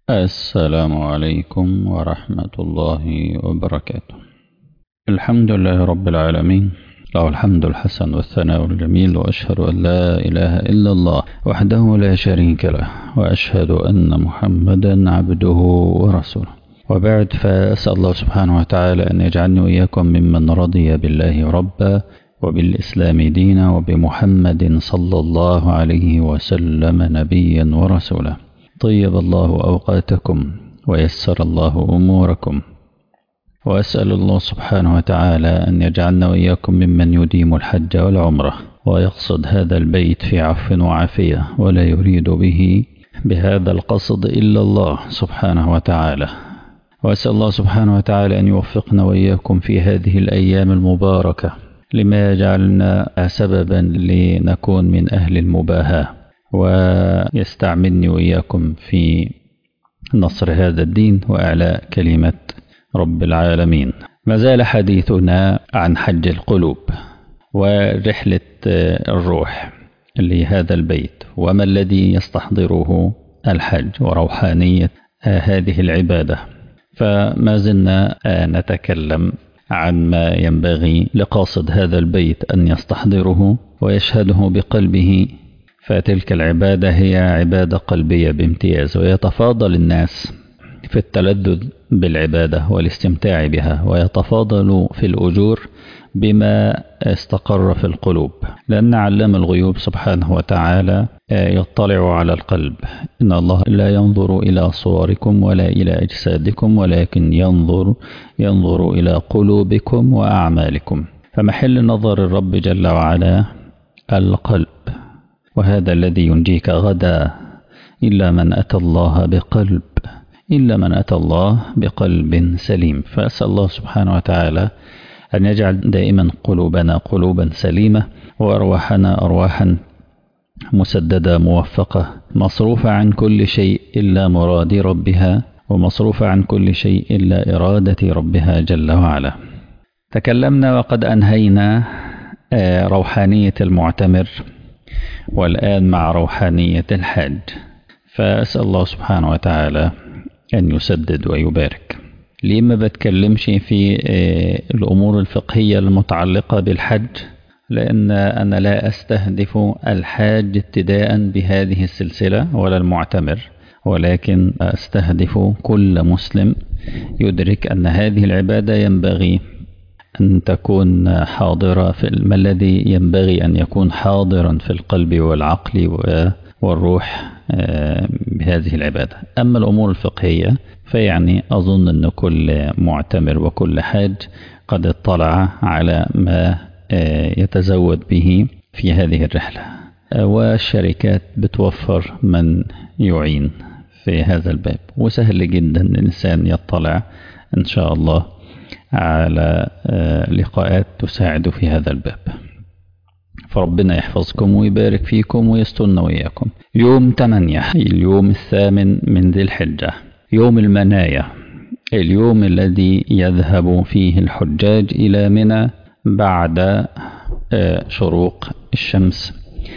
السلام عليكم ورحمة الله وبركاته الحمد لله رب العالمين له الحمد الحسن والثناء الجميل وأشهد أن لا إله إلا الله وحده لا شريك له وأشهد أن محمدا عبده ورسوله وبعد فأسأل الله سبحانه وتعالى أن يجعلني وإياكم ممن رضي بالله ربا وبالإسلام دينا وبمحمد صلى الله عليه وسلم نبيا ورسولا طيب الله أوقاتكم ويسر الله أموركم وأسأل الله سبحانه وتعالى أن يجعلنا وإياكم ممن يديم الحج والعمرة ويقصد هذا البيت في عفو وعافية ولا يريد به بهذا القصد إلا الله سبحانه وتعالى وأسأل الله سبحانه وتعالى أن يوفقنا وإياكم في هذه الأيام المباركة لما يجعلنا سببا لنكون من أهل المباهاة ويستعملني وإياكم في نصر هذا الدين وإعلاء كلمة رب العالمين ما زال حديثنا عن حج القلوب ورحلة الروح لهذا البيت وما الذي يستحضره الحج وروحانية هذه العبادة فما زلنا نتكلم عن ما ينبغي لقاصد هذا البيت أن يستحضره ويشهده بقلبه فتلك العبادة هي عبادة قلبية بامتياز ويتفاضل الناس في التلذذ بالعبادة والاستمتاع بها ويتفاضل في الأجور بما استقر في القلوب لأن علام الغيوب سبحانه وتعالى يطلع على القلب إن الله لا ينظر إلى صوركم ولا إلى أجسادكم ولكن ينظر ينظر إلى قلوبكم وأعمالكم فمحل نظر الرب جل وعلا القلب وهذا الذي ينجيك غدا إلا من أتى الله بقلب إلا من أتى الله بقلب سليم فأسأل الله سبحانه وتعالى أن يجعل دائما قلوبنا قلوبا سليمة وأرواحنا أرواحا مسددة موفقة مصروفة عن كل شيء إلا مراد ربها ومصروفة عن كل شيء إلا إرادة ربها جل وعلا تكلمنا وقد أنهينا روحانية المعتمر والآن مع روحانية الحاج فأسأل الله سبحانه وتعالى أن يسدد ويبارك ليه ما بتكلمش في الأمور الفقهية المتعلقة بالحج لأن أنا لا أستهدف الحاج ابتداء بهذه السلسلة ولا المعتمر ولكن أستهدف كل مسلم يدرك أن هذه العبادة ينبغي أن تكون حاضرة في ما الذي ينبغي أن يكون حاضرا في القلب والعقل والروح بهذه العبادة أما الأمور الفقهية فيعني أظن أن كل معتمر وكل حاج قد اطلع على ما يتزود به في هذه الرحلة والشركات بتوفر من يعين في هذا الباب وسهل جدا الإنسان يطلع إن شاء الله على لقاءات تساعد في هذا الباب فربنا يحفظكم ويبارك فيكم ويسترنا وإياكم يوم 8 اليوم الثامن من ذي الحجة يوم المنايا اليوم الذي يذهب فيه الحجاج إلى منى بعد شروق الشمس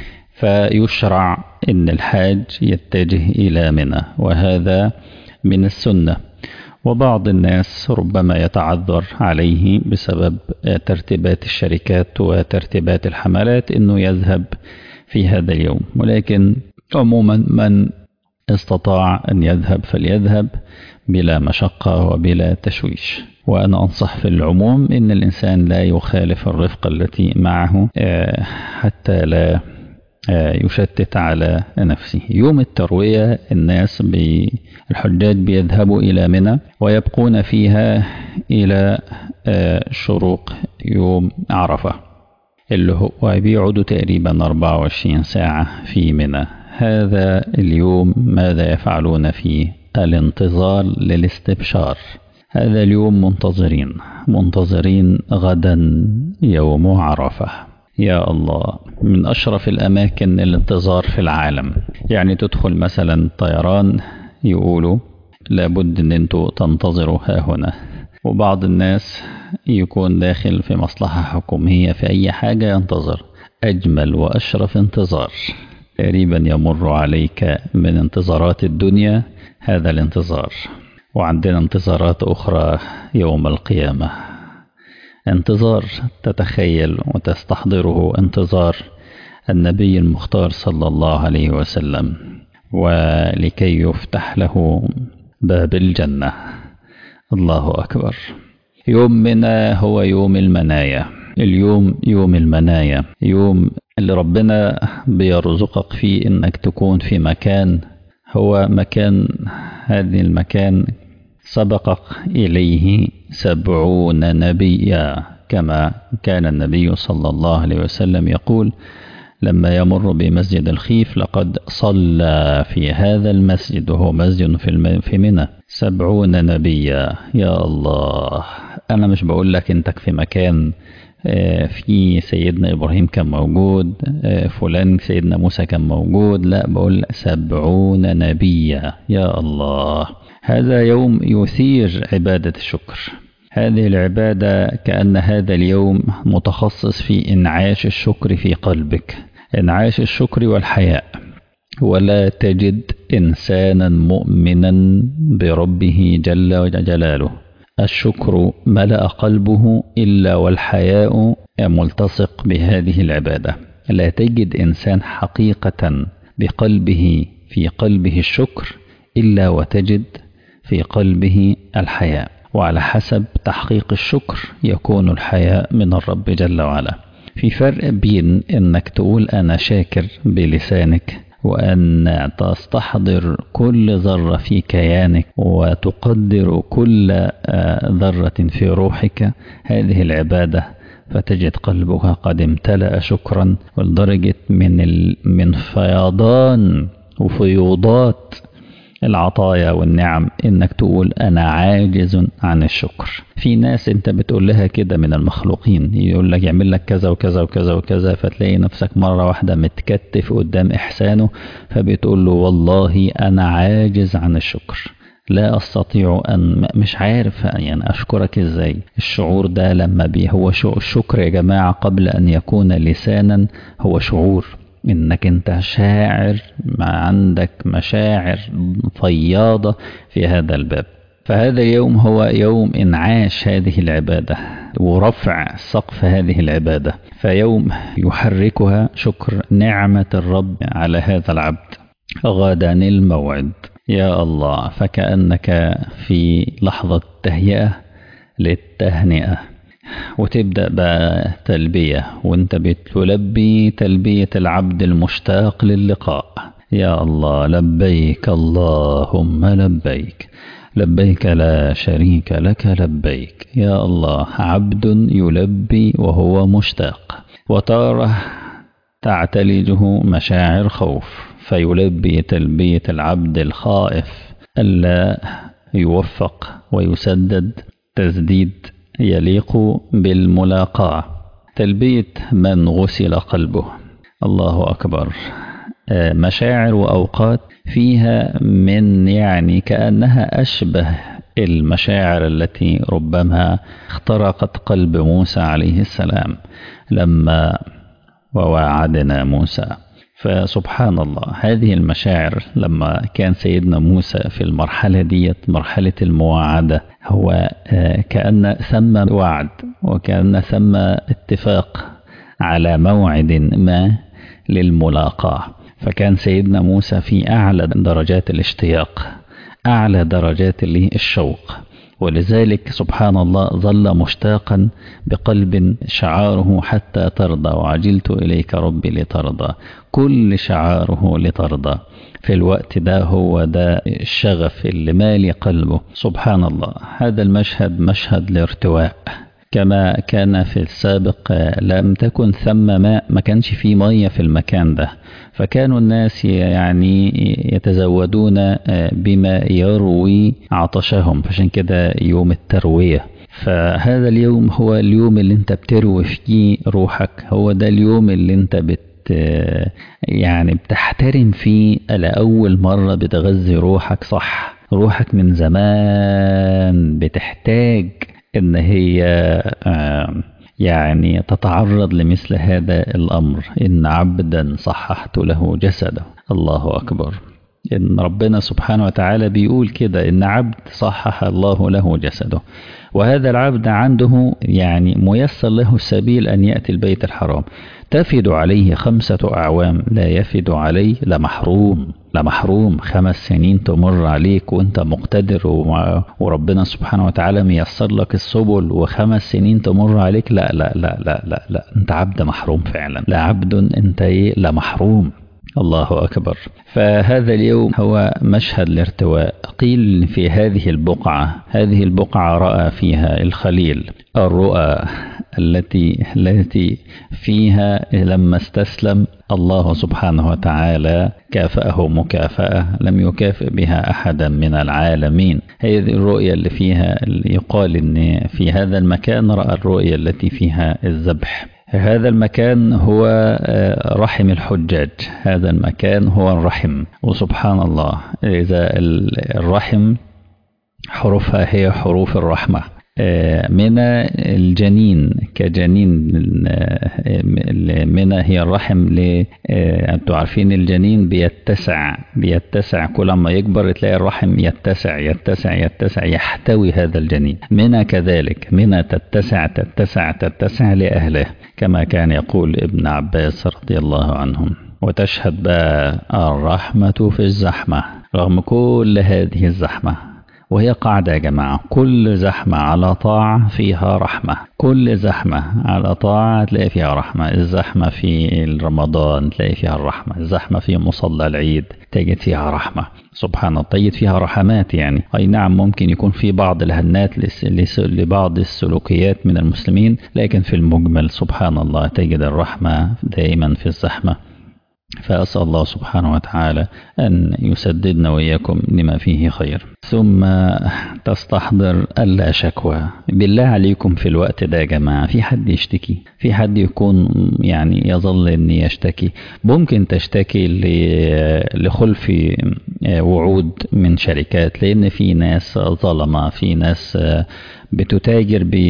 فيشرع أن الحاج يتجه إلى منى وهذا من السنة وبعض الناس ربما يتعذر عليه بسبب ترتيبات الشركات وترتيبات الحملات أنه يذهب في هذا اليوم ولكن عموما من استطاع أن يذهب فليذهب بلا مشقة وبلا تشويش وأنا أنصح في العموم أن الإنسان لا يخالف الرفقة التي معه حتى لا يشتت على نفسه يوم التروية الناس الحجاج بيذهبوا إلى منى ويبقون فيها إلى شروق يوم عرفة اللي هو بيقعدوا تقريبا 24 ساعة في منى هذا اليوم ماذا يفعلون فيه الانتظار للاستبشار هذا اليوم منتظرين منتظرين غدا يوم عرفة يا الله من أشرف الأماكن الانتظار في العالم يعني تدخل مثلا طيران يقولوا لابد أن انتوا تنتظروا ها هنا وبعض الناس يكون داخل في مصلحة حكومية في أي حاجة ينتظر أجمل وأشرف انتظار تقريبا يمر عليك من انتظارات الدنيا هذا الانتظار وعندنا انتظارات أخرى يوم القيامة انتظار تتخيل وتستحضره انتظار النبي المختار صلى الله عليه وسلم ولكي يفتح له باب الجنة الله أكبر يومنا هو يوم المنايا اليوم يوم المنايا يوم اللي ربنا بيرزقك فيه انك تكون في مكان هو مكان هذه المكان سبقك إليه سبعون نبيا كما كان النبي صلى الله عليه وسلم يقول لما يمر بمسجد الخيف لقد صلى في هذا المسجد وهو مسجد في في منى سبعون نبيا يا الله أنا مش بقول لك أنتك في مكان في سيدنا إبراهيم كان موجود فلان سيدنا موسى كان موجود لا بقول سبعون نبيا يا الله هذا يوم يثير عبادة الشكر هذه العبادة كأن هذا اليوم متخصص في إنعاش الشكر في قلبك إنعاش الشكر والحياء ولا تجد إنسانا مؤمنا بربه جل جلاله الشكر ملأ قلبه إلا والحياء ملتصق بهذه العبادة لا تجد إنسان حقيقة بقلبه في قلبه الشكر إلا وتجد في قلبه الحياء وعلى حسب تحقيق الشكر يكون الحياء من الرب جل وعلا في فرق بين انك تقول انا شاكر بلسانك وأن تستحضر كل ذرة في كيانك وتقدر كل ذرة في روحك هذه العبادة فتجد قلبك قد امتلأ شكرا ولدرجة من من فيضان وفيوضات العطايا والنعم انك تقول انا عاجز عن الشكر في ناس انت بتقول لها كده من المخلوقين يقول لك يعمل لك كذا وكذا وكذا وكذا فتلاقي نفسك مرة واحدة متكتف قدام احسانه فبتقول له والله انا عاجز عن الشكر لا استطيع ان مش عارف يعني اشكرك ازاي الشعور ده لما بي هو الشكر يا جماعة قبل ان يكون لسانا هو شعور انك انت شاعر ما عندك مشاعر فياضة في هذا الباب فهذا اليوم هو يوم انعاش هذه العبادة ورفع سقف هذه العبادة فيوم يحركها شكر نعمة الرب على هذا العبد غدا الموعد يا الله فكأنك في لحظة تهيئة للتهنئة وتبدأ بقى تلبية وانت بتلبي تلبية العبد المشتاق للقاء يا الله لبيك اللهم لبيك لبيك لا شريك لك لبيك يا الله عبد يلبي وهو مشتاق وتاره تعتلجه مشاعر خوف فيلبي تلبية العبد الخائف ألا يوفق ويسدد تسديد يليق بالملاقاة تلبية من غسل قلبه الله أكبر مشاعر وأوقات فيها من يعني كأنها أشبه المشاعر التي ربما اخترقت قلب موسى عليه السلام لما وواعدنا موسى فسبحان الله هذه المشاعر لما كان سيدنا موسى في المرحلة ديت مرحلة المواعدة هو كأن ثم وعد وكأن ثم اتفاق على موعد ما للملاقاة فكان سيدنا موسى في أعلى درجات الاشتياق أعلى درجات الشوق ولذلك سبحان الله ظل مشتاقا بقلب شعاره حتى ترضى وعجلت إليك ربي لترضى كل شعاره لترضى في الوقت ده هو ده الشغف اللي مالي قلبه سبحان الله هذا المشهد مشهد الارتواء كما كان في السابق لم تكن ثم ماء ما كانش فيه مية في المكان ده فكانوا الناس يعني يتزودون بما يروي عطشهم فعشان كده يوم التروية فهذا اليوم هو اليوم اللي انت بتروي فيه روحك هو ده اليوم اللي انت بت يعني بتحترم فيه لأول مرة بتغذي روحك صح روحك من زمان بتحتاج ان هي يعني تتعرض لمثل هذا الأمر إن عبدا صححت له جسده الله أكبر إن ربنا سبحانه وتعالى بيقول كده إن عبد صحح الله له جسده وهذا العبد عنده يعني ميسر له السبيل أن يأتي البيت الحرام تفد عليه خمسة أعوام لا يفد عليه لمحروم لمحروم خمس سنين تمر عليك وانت مقتدر وربنا سبحانه وتعالى ميسر لك السبل وخمس سنين تمر عليك لا لا لا لا لا, لا. انت عبد محروم فعلا لا عبد انت ايه لمحروم الله أكبر فهذا اليوم هو مشهد الارتواء قيل في هذه البقعة هذه البقعة رأى فيها الخليل الرؤى التي التي فيها لما استسلم الله سبحانه وتعالى كافأه مكافأة لم يكافئ بها أحدا من العالمين هذه الرؤية اللي فيها اللي يقال إن في هذا المكان رأى الرؤية التي فيها الذبح هذا المكان هو رحم الحجاج هذا المكان هو الرحم وسبحان الله إذا الرحم حروفها هي حروف الرحمة من الجنين كجنين من هي الرحم ل انتوا عارفين الجنين بيتسع بيتسع كل ما يكبر تلاقي الرحم يتسع يتسع يتسع يحتوي هذا الجنين من كذلك من تتسع تتسع تتسع لأهله كما كان يقول ابن عباس رضي الله عنهم وتشهد بقى الرحمة في الزحمة رغم كل هذه الزحمة وهي قاعدة يا جماعة كل زحمة على طاعة فيها رحمة كل زحمة على طاعة تلاقي فيها رحمة الزحمة في رمضان تلاقي فيها الرحمة الزحمة في مصلى العيد تجد فيها رحمة سبحان الله تجد فيها رحمات يعني أي نعم ممكن يكون في بعض الهنات لبعض السلوكيات من المسلمين لكن في المجمل سبحان الله تجد الرحمة دائما في الزحمة فأسأل الله سبحانه وتعالى أن يسددنا وإياكم لما فيه خير ثم تستحضر ألا شكوى بالله عليكم في الوقت ده يا جماعة في حد يشتكي في حد يكون يعني يظل أن يشتكي ممكن تشتكي لخلف وعود من شركات لأن في ناس ظلمة في ناس بتتاجر ب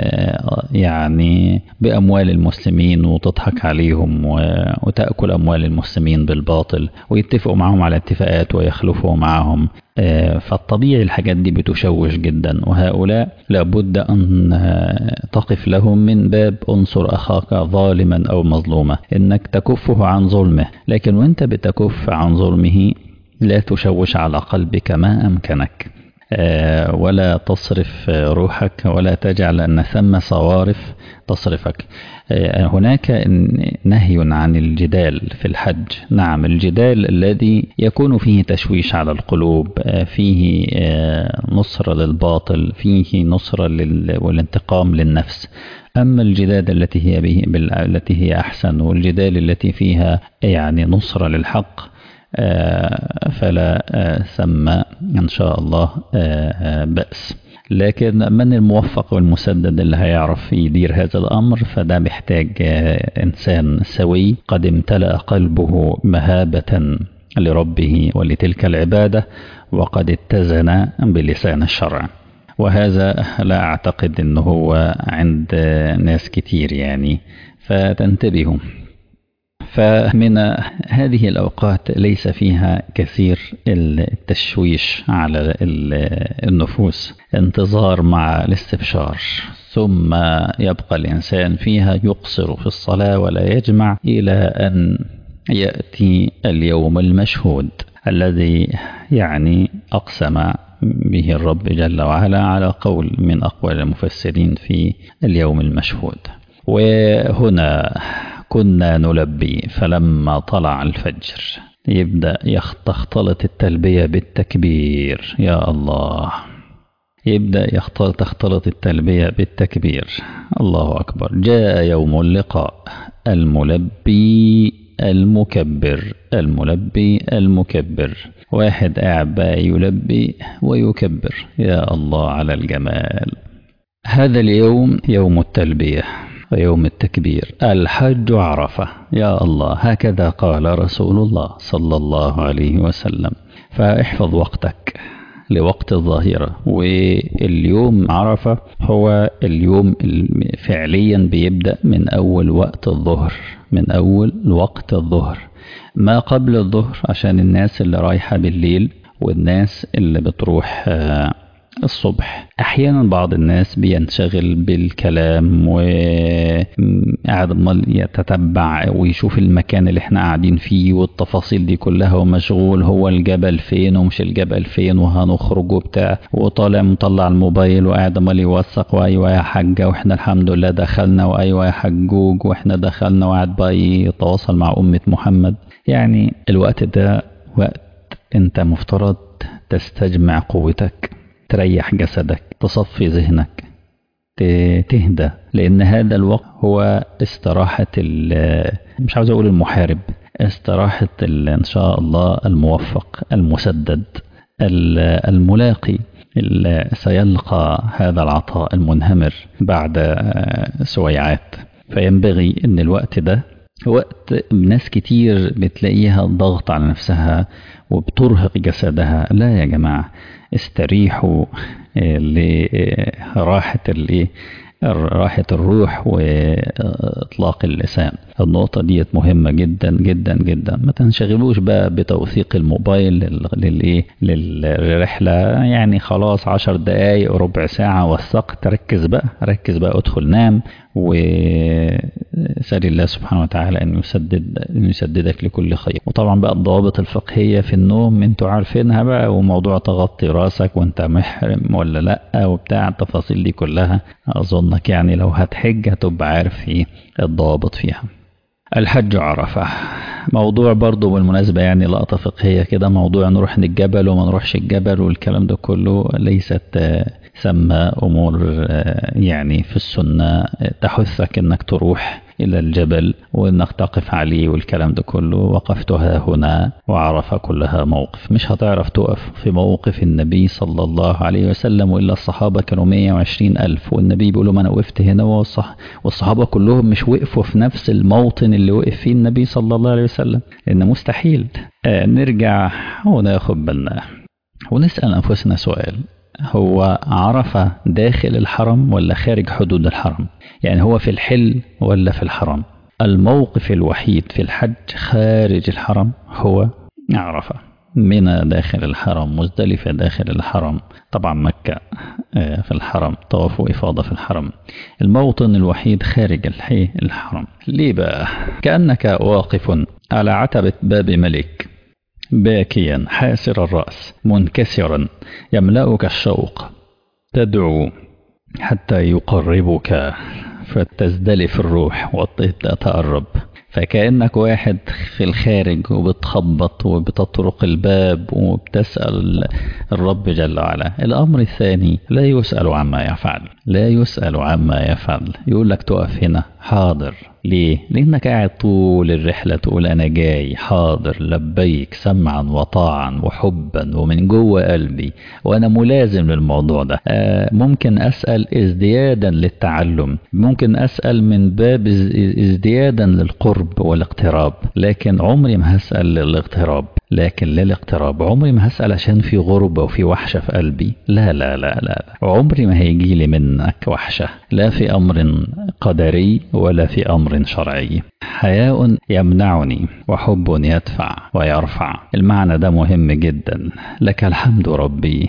يعني بأموال المسلمين وتضحك عليهم وتأكل أموال المسلمين بالباطل ويتفقوا معهم على اتفاقات ويخلفوا معهم فالطبيعي الحاجات دي بتشوش جدا وهؤلاء لابد أن تقف لهم من باب انصر أخاك ظالما أو مظلوما إنك تكفه عن ظلمه لكن وانت بتكف عن ظلمه لا تشوش على قلبك ما أمكنك ولا تصرف روحك ولا تجعل أن ثم صوارف تصرفك هناك نهي عن الجدال في الحج نعم الجدال الذي يكون فيه تشويش على القلوب فيه نصرة للباطل فيه نصرة والانتقام للنفس أما الجدال التي هي به التي هي أحسن والجدال التي فيها يعني نصرة للحق فلا ثم إن شاء الله بأس لكن من الموفق والمسدد اللي هيعرف يدير هذا الأمر فده محتاج إنسان سوي قد امتلأ قلبه مهابة لربه ولتلك العبادة وقد اتزن بلسان الشرع وهذا لا أعتقد أنه هو عند ناس كتير يعني فتنتبهوا فمن هذه الأوقات ليس فيها كثير التشويش على النفوس انتظار مع الاستبشار ثم يبقى الإنسان فيها يقصر في الصلاة ولا يجمع إلى أن يأتي اليوم المشهود الذي يعني أقسم به الرب جل وعلا على قول من أقوال المفسرين في اليوم المشهود وهنا كنا نلبي فلما طلع الفجر يبدأ تختلط التلبية بالتكبير يا الله يبدأ يختلط تختلط التلبية بالتكبير الله أكبر جاء يوم اللقاء الملبي المكبر الملبي المكبر واحد قاعد بقى يلبي ويكبر يا الله على الجمال هذا اليوم يوم التلبيه ويوم التكبير الحج عرفة يا الله هكذا قال رسول الله صلى الله عليه وسلم فاحفظ وقتك لوقت الظاهرة واليوم عرفة هو اليوم فعليا بيبدأ من أول وقت الظهر من أول وقت الظهر ما قبل الظهر عشان الناس اللي رايحة بالليل والناس اللي بتروح الصبح احيانا بعض الناس بينشغل بالكلام وقاعد يتتبع ويشوف المكان اللي احنا قاعدين فيه والتفاصيل دي كلها ومشغول هو الجبل فين ومش الجبل فين وهنخرج وبتاع وطالع مطلع الموبايل وقاعد امال يوثق وايوه يا حاجه واحنا الحمد لله دخلنا وايوه يا حجوج واحنا دخلنا وقاعد بقى يتواصل مع امه محمد يعني الوقت ده وقت انت مفترض تستجمع قوتك تريح جسدك تصفي ذهنك تهدى لأن هذا الوقت هو استراحة مش عاوز أقول المحارب استراحة إن شاء الله الموفق المسدد الملاقي سيلقى هذا العطاء المنهمر بعد سويعات فينبغي أن الوقت ده وقت ناس كتير بتلاقيها ضغط على نفسها وبترهق جسدها لا يا جماعة استريحوا لراحة الايه راحة الروح وإطلاق اللسان النقطة ديت مهمة جدا جدا جدا ما تنشغلوش بقى بتوثيق الموبايل للإيه للرحلة يعني خلاص عشر دقايق ربع ساعة وثقت ركز بقى ركز بقى ادخل نام وسأل الله سبحانه وتعالى أن يسدد أن يسددك لكل خير وطبعا بقى الضوابط الفقهية في النوم انتوا عارفينها بقى وموضوع تغطي راسك وانت محرم ولا لا وبتاع التفاصيل دي كلها أظنك يعني لو هتحج هتبقى عارف ايه الضوابط فيها الحج عرفة موضوع برضه بالمناسبة يعني لقطة فقهية كده موضوع نروح الجبل وما نروحش الجبل والكلام ده كله ليست سمى أمور يعني في السنة تحثك أنك تروح إلى الجبل وأنك تقف عليه والكلام ده كله وقفتها هنا وعرف كلها موقف مش هتعرف تقف في موقف النبي صلى الله عليه وسلم وإلا الصحابة كانوا 120 ألف والنبي بيقولوا ما أنا وقفت هنا والصح والصحابة كلهم مش وقفوا في نفس الموطن اللي وقف فيه النبي صلى الله عليه وسلم لأن مستحيل آه نرجع وناخد بالنا ونسأل أنفسنا سؤال هو عرفة داخل الحرم ولا خارج حدود الحرم يعني هو في الحل ولا في الحرم الموقف الوحيد في الحج خارج الحرم هو عرفة منى داخل الحرم مزدلفة داخل الحرم طبعا مكة في الحرم طواف وإفاضة في الحرم الموطن الوحيد خارج الحرم ليه بقى كأنك واقف على عتبة باب ملك باكيا حاسر الرأس منكسرا يملأك الشوق تدعو حتى يقربك فتزدلف الروح وتبدأ تقرب فكأنك واحد في الخارج وبتخبط وبتطرق الباب وبتسأل الرب جل وعلا الأمر الثاني لا يسأل عما يفعل لا يسأل عما يفعل يقول لك تقف هنا حاضر ليه؟ لأنك قاعد طول الرحلة تقول أنا جاي حاضر لبيك سمعا وطاعا وحبا ومن جوه قلبي وأنا ملازم للموضوع ده آه ممكن أسأل ازديادا للتعلم ممكن أسأل من باب ازديادا للقرب والاقتراب لكن عمري ما هسأل للاقتراب لكن للاقتراب عمري ما هسأل عشان في غربة وفي وحشة في قلبي لا لا لا لا عمري ما هيجي لي منك وحشة لا في أمر قدري ولا في أمر شرعي حياء يمنعني وحب يدفع ويرفع المعنى ده مهم جدا لك الحمد ربي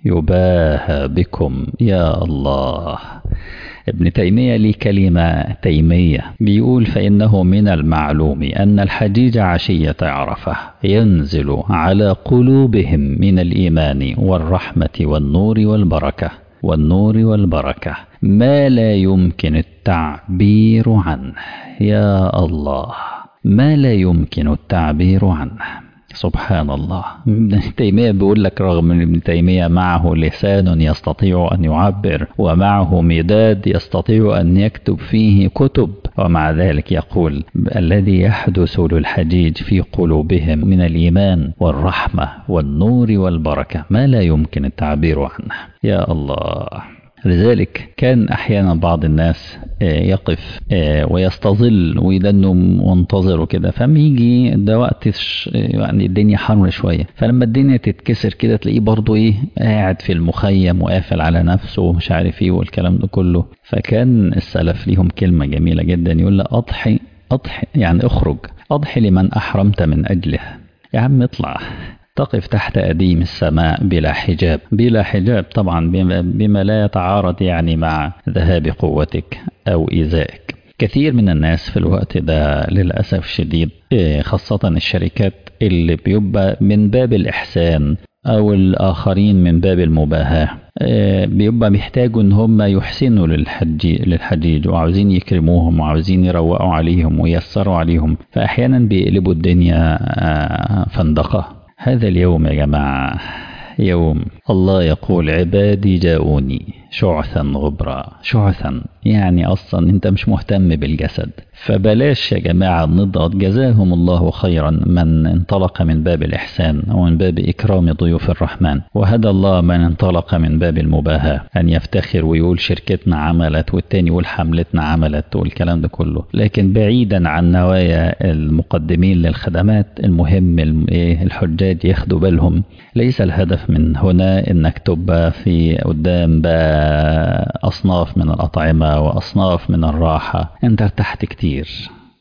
يباهى بكم يا الله ابن تيمية لي كلمة تيمية بيقول فإنه من المعلوم أن الحجيج عشية عرفة ينزل على قلوبهم من الإيمان والرحمة والنور والبركة والنور والبركة ما لا يمكن التعبير عنه يا الله ما لا يمكن التعبير عنه سبحان الله ابن تيمية بيقول لك رغم ان ابن تيمية معه لسان يستطيع أن يعبر ومعه مداد يستطيع أن يكتب فيه كتب ومع ذلك يقول الذي يحدث للحجيج في قلوبهم من الإيمان والرحمة والنور والبركة ما لا يمكن التعبير عنه يا الله لذلك كان أحيانا بعض الناس يقف ويستظل ويدنه منتظر وكده فما يجي ده وقت يعني الدنيا حر شوية فلما الدنيا تتكسر كده تلاقيه برضه إيه قاعد في المخيم وقافل على نفسه ومش عارف إيه والكلام ده كله فكان السلف ليهم كلمة جميلة جدا يقول له أضحي أضحي يعني اخرج أضحي لمن أحرمت من أجله يا عم اطلع تقف تحت أديم السماء بلا حجاب بلا حجاب طبعا بما لا يتعارض يعني مع ذهاب قوتك أو إيذائك كثير من الناس في الوقت ده للأسف الشديد خاصة الشركات اللي بيبقى من باب الإحسان أو الآخرين من باب المباهاة بيبقى محتاجوا إن هم يحسنوا للحج للحجيج وعاوزين يكرموهم وعاوزين يروقوا عليهم وييسروا عليهم فأحيانا بيقلبوا الدنيا فندقة هذا اليوم يا جماعة يوم الله يقول عبادي جاءوني شعثا غبرا شعثا يعني أصلا أنت مش مهتم بالجسد فبلاش يا جماعة نضغط جزاهم الله خيرا من انطلق من باب الإحسان ومن باب إكرام ضيوف الرحمن وهدى الله من انطلق من باب المباهاة أن يفتخر ويقول شركتنا عملت والتاني يقول حملتنا عملت والكلام ده كله لكن بعيدا عن نوايا المقدمين للخدمات المهم الحجاج ياخدوا بالهم ليس الهدف من هنا انك تبقى في قدام بقى أصناف من الأطعمة وأصناف من الراحة أنت ارتحت كتير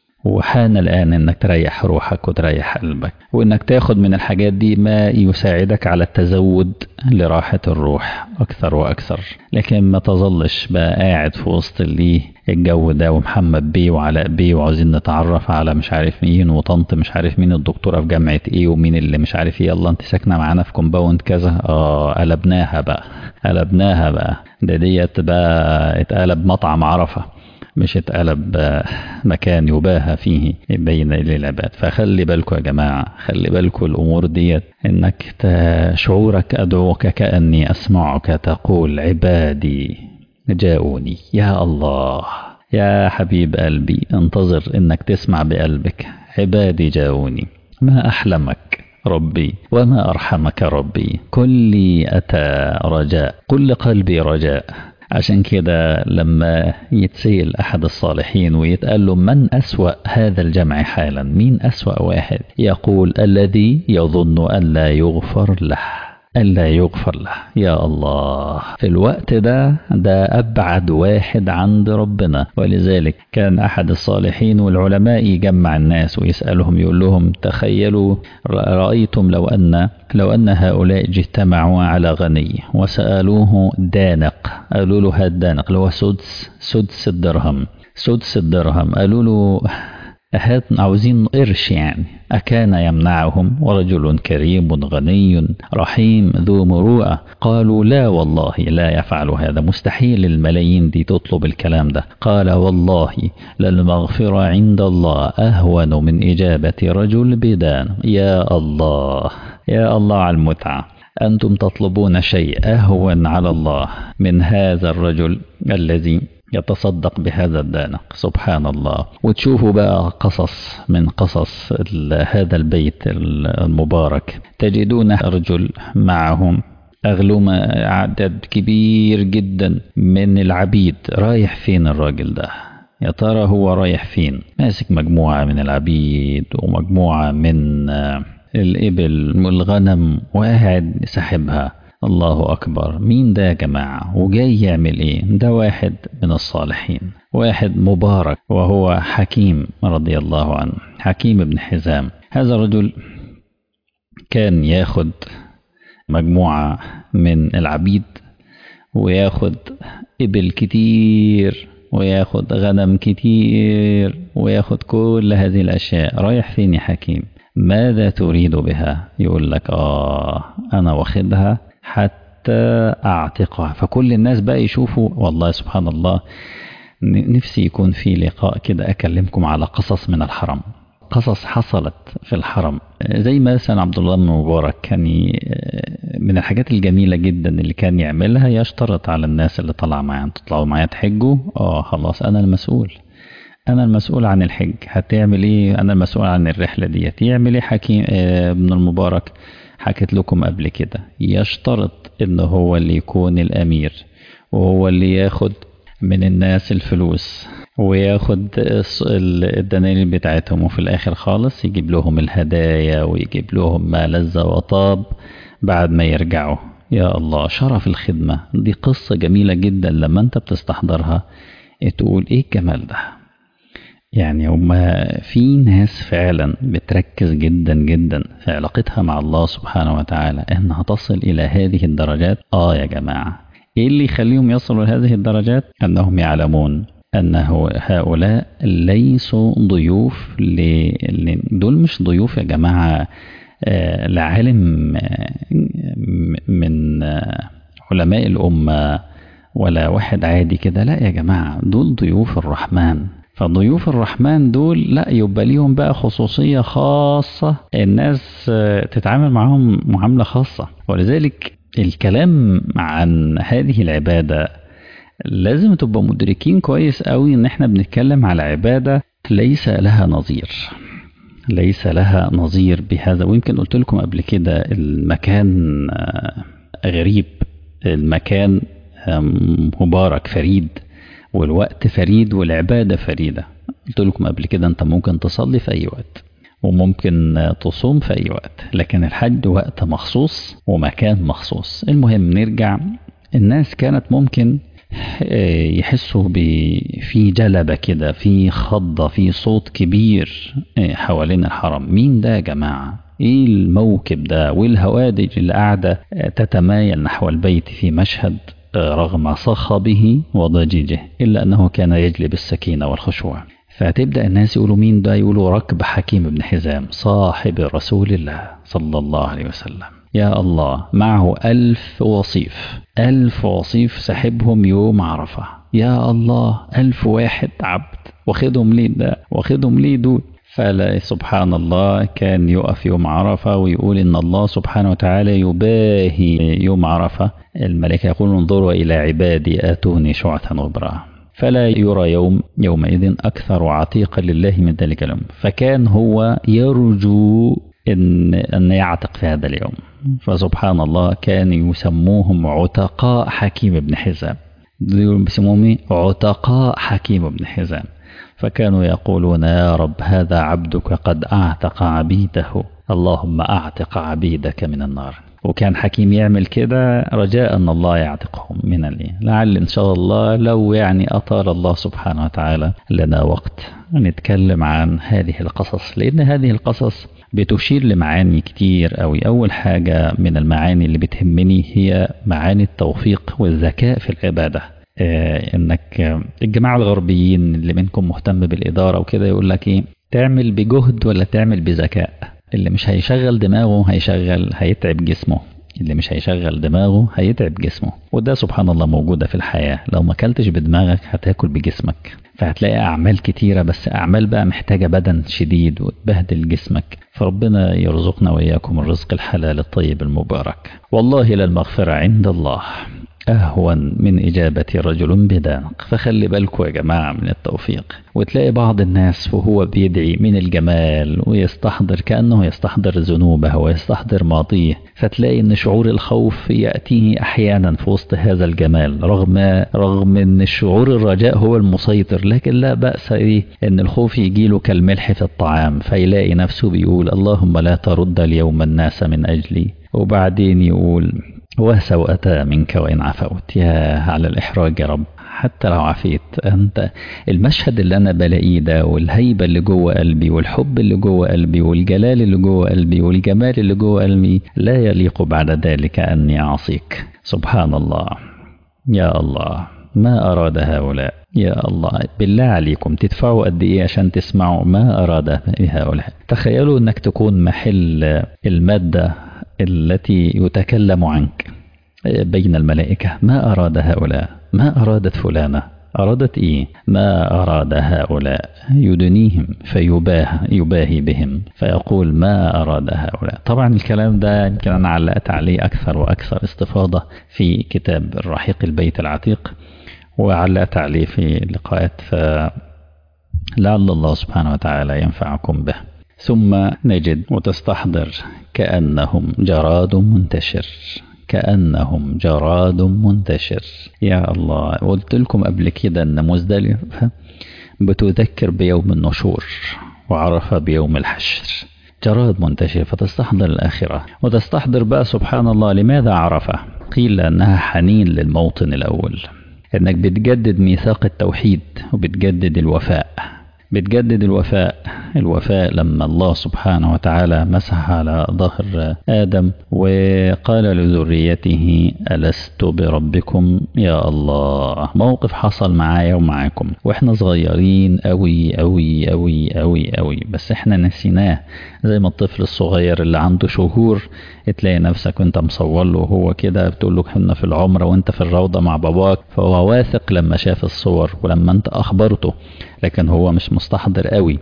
وحان الآن أنك تريح روحك وتريح قلبك وأنك تاخد من الحاجات دي ما يساعدك على التزود لراحة الروح أكثر وأكثر لكن ما تظلش بقى قاعد في وسط اللي الجو ده ومحمد بيه وعلاء بيه وعاوزين نتعرف على مش عارف مين وطنط مش عارف مين الدكتورة في جامعة ايه ومين اللي مش عارف ايه يلا انت ساكنة معانا في كومباوند كذا اه قلبناها بقى قلبناها بقى ده ديت بقى اتقلب مطعم عرفة مش اتقلب مكان يباهى فيه بين العباد فخلي بالكم يا جماعة خلي بالكم الأمور ديت إنك شعورك أدعوك كأني أسمعك تقول عبادي جاءوني يا الله يا حبيب قلبي انتظر إنك تسمع بقلبك عبادي جاءوني ما أحلمك ربي وما أرحمك ربي كلي أتى رجاء كل قلبي رجاء عشان كده لما يتسيل أحد الصالحين ويتقال له من أسوأ هذا الجمع حالا مين أسوأ واحد يقول الذي يظن أن لا يغفر له ألا يغفر له يا الله في الوقت ده ده أبعد واحد عند ربنا ولذلك كان أحد الصالحين والعلماء يجمع الناس ويسألهم يقول لهم تخيلوا رأيتم لو أن لو أن هؤلاء اجتمعوا على غني وسألوه دانق قالوا له هات دانق اللي هو سدس سدس الدرهم سدس الدرهم قالوا له هات عاوزين قرش يعني أكان يمنعهم ورجل كريم غني رحيم ذو مروءة قالوا لا والله لا يفعل هذا مستحيل الملايين دي تطلب الكلام ده قال والله للمغفرة عند الله أهون من إجابة رجل بدان يا الله يا الله على المتعة أنتم تطلبون شيء أهون على الله من هذا الرجل الذي يتصدق بهذا الدانق سبحان الله وتشوفوا بقى قصص من قصص هذا البيت المبارك تجدون رجل معهم أغلوم عدد كبير جدا من العبيد رايح فين الراجل ده يا ترى هو رايح فين ماسك مجموعة من العبيد ومجموعة من الإبل والغنم وقاعد ساحبها الله أكبر مين ده يا جماعة وجاي يعمل إيه ده واحد من الصالحين واحد مبارك وهو حكيم رضي الله عنه حكيم بن حزام هذا الرجل كان ياخد مجموعة من العبيد وياخد إبل كتير وياخد غنم كتير وياخد كل هذه الأشياء رايح فين يا حكيم ماذا تريد بها يقول لك آه أنا واخدها حتى أعتقها فكل الناس بقى يشوفوا والله سبحان الله نفسي يكون في لقاء كده أكلمكم على قصص من الحرم قصص حصلت في الحرم زي مثلا عبد الله بن مبارك كان من الحاجات الجميلة جدا اللي كان يعملها يشترط على الناس اللي طلع معاه تطلعوا معايا تحجوا اه خلاص أنا المسؤول أنا المسؤول عن الحج هتعمل إيه أنا المسؤول عن الرحلة ديت يعمل إيه حكيم ابن المبارك حكيت لكم قبل كده يشترط إن هو اللي يكون الأمير وهو اللي ياخد من الناس الفلوس وياخد الدنانير بتاعتهم وفي الآخر خالص يجيب لهم الهدايا ويجيب لهم ما لذ وطاب بعد ما يرجعوا يا الله شرف الخدمة دي قصة جميلة جدا لما انت بتستحضرها تقول ايه الجمال ده يعني هما في ناس فعلا بتركز جدا جدا في علاقتها مع الله سبحانه وتعالى انها تصل الى هذه الدرجات اه يا جماعة ايه اللي يخليهم يصلوا لهذه الدرجات انهم يعلمون انه هؤلاء ليسوا ضيوف ل... دول مش ضيوف يا جماعة آه لعالم آه من آه علماء الأمة ولا واحد عادي كده لا يا جماعة دول ضيوف الرحمن فضيوف الرحمن دول لا يبقى ليهم بقى خصوصية خاصة الناس تتعامل معهم معاملة خاصة ولذلك الكلام عن هذه العبادة لازم تبقى مدركين كويس قوي ان احنا بنتكلم على عبادة ليس لها نظير ليس لها نظير بهذا ويمكن قلت لكم قبل كده المكان غريب المكان مبارك فريد والوقت فريد والعبادة فريدة قلت لكم قبل كده انت ممكن تصلي في اي وقت وممكن تصوم في اي وقت لكن الحج وقت مخصوص ومكان مخصوص المهم نرجع الناس كانت ممكن يحسوا في جلبة كده في خضة في صوت كبير حوالين الحرم مين ده يا جماعة ايه الموكب ده والهوادج اللي قاعدة تتمايل نحو البيت في مشهد رغم صخبه وضجيجه إلا أنه كان يجلب السكينة والخشوع فتبدأ الناس يقولوا مين ده يقولوا ركب حكيم بن حزام صاحب رسول الله صلى الله عليه وسلم يا الله معه ألف وصيف ألف وصيف سحبهم يوم عرفة يا الله ألف واحد عبد واخدهم ليه ده واخدهم ليه دول فلا سبحان الله كان يقف يوم عرفة ويقول إن الله سبحانه وتعالى يباهي يوم عرفة الملائكة يقولون انظروا إلى عبادي آتوني شعثا غبرا فلا يرى يوم يومئذ أكثر عتيقا لله من ذلك اليوم فكان هو يرجو إن, أن يعتق في هذا اليوم فسبحان الله كان يسموهم عتقاء حكيم بن حزام بيسموهم عتقاء حكيم بن حزام فكانوا يقولون يا رب هذا عبدك قد أعتق عبيده اللهم أعتق عبيدك من النار وكان حكيم يعمل كده رجاء أن الله يعتقهم من الإيه لعل إن شاء الله لو يعني أطال الله سبحانه وتعالى لنا وقت نتكلم عن هذه القصص لأن هذه القصص بتشير لمعاني كتير أوي أول حاجة من المعاني اللي بتهمني هي معاني التوفيق والذكاء في العبادة آه انك الجماعة الغربيين اللي منكم مهتم بالإدارة وكده يقول لك ايه تعمل بجهد ولا تعمل بذكاء اللي مش هيشغل دماغه هيشغل هيتعب جسمه اللي مش هيشغل دماغه هيتعب جسمه وده سبحان الله موجودة في الحياة لو ما اكلتش بدماغك هتاكل بجسمك فهتلاقي أعمال كتيرة بس أعمال بقى محتاجة بدن شديد وتبهدل جسمك فربنا يرزقنا وإياكم الرزق الحلال الطيب المبارك والله للمغفرة عند الله أهون من إجابة رجل بدانق فخلي بالكم يا جماعة من التوفيق وتلاقي بعض الناس وهو بيدعي من الجمال ويستحضر كأنه يستحضر ذنوبه ويستحضر ماضيه فتلاقي أن شعور الخوف يأتيه أحيانا في وسط هذا الجمال رغم رغم أن شعور الرجاء هو المسيطر لكن لا بأس إيه أن الخوف يجيله كالملح في الطعام فيلاقي نفسه بيقول اللهم لا ترد اليوم الناس من أجلي وبعدين يقول وسوءتا منك وإن عفوت يا على الإحراج يا رب حتى لو عفيت أنت المشهد اللي أنا بلاقيه ده والهيبة اللي جوه قلبي والحب اللي جوه قلبي والجلال اللي جوه قلبي والجمال اللي جوه قلبي لا يليق بعد ذلك أني أعصيك سبحان الله يا الله ما أراد هؤلاء يا الله بالله عليكم تدفعوا قد إيه عشان تسمعوا ما أراد هؤلاء تخيلوا أنك تكون محل المادة التي يتكلم عنك بين الملائكة ما أراد هؤلاء ما أرادت فلانة أرادت إيه ما أراد هؤلاء يدنيهم فيباه يباهي بهم فيقول ما أراد هؤلاء طبعا الكلام ده يمكن أنا علقت عليه أكثر وأكثر استفاضة في كتاب الرحيق البيت العتيق وعلقت عليه في لقاءات فلعل الله سبحانه وتعالى ينفعكم به ثم نجد وتستحضر كأنهم جراد منتشر كأنهم جراد منتشر يا الله قلت لكم قبل كده أن مزدلفة بتذكر بيوم النشور وعرفة بيوم الحشر جراد منتشر فتستحضر الآخرة وتستحضر بقى سبحان الله لماذا عرفة قيل لأنها حنين للموطن الأول إنك بتجدد ميثاق التوحيد وبتجدد الوفاء بتجدد الوفاء الوفاء لما الله سبحانه وتعالى مسح على ظهر آدم وقال لذريته ألست بربكم يا الله موقف حصل معايا ومعاكم واحنا صغيرين أوي أوي أوي أوي أوي بس احنا نسيناه زي ما الطفل الصغير اللي عنده شهور تلاقي نفسك وانت مصور له وهو كده بتقول له احنا في العمرة وانت في الروضة مع باباك فهو واثق لما شاف الصور ولما انت أخبرته لكن هو مش مستحضر قوي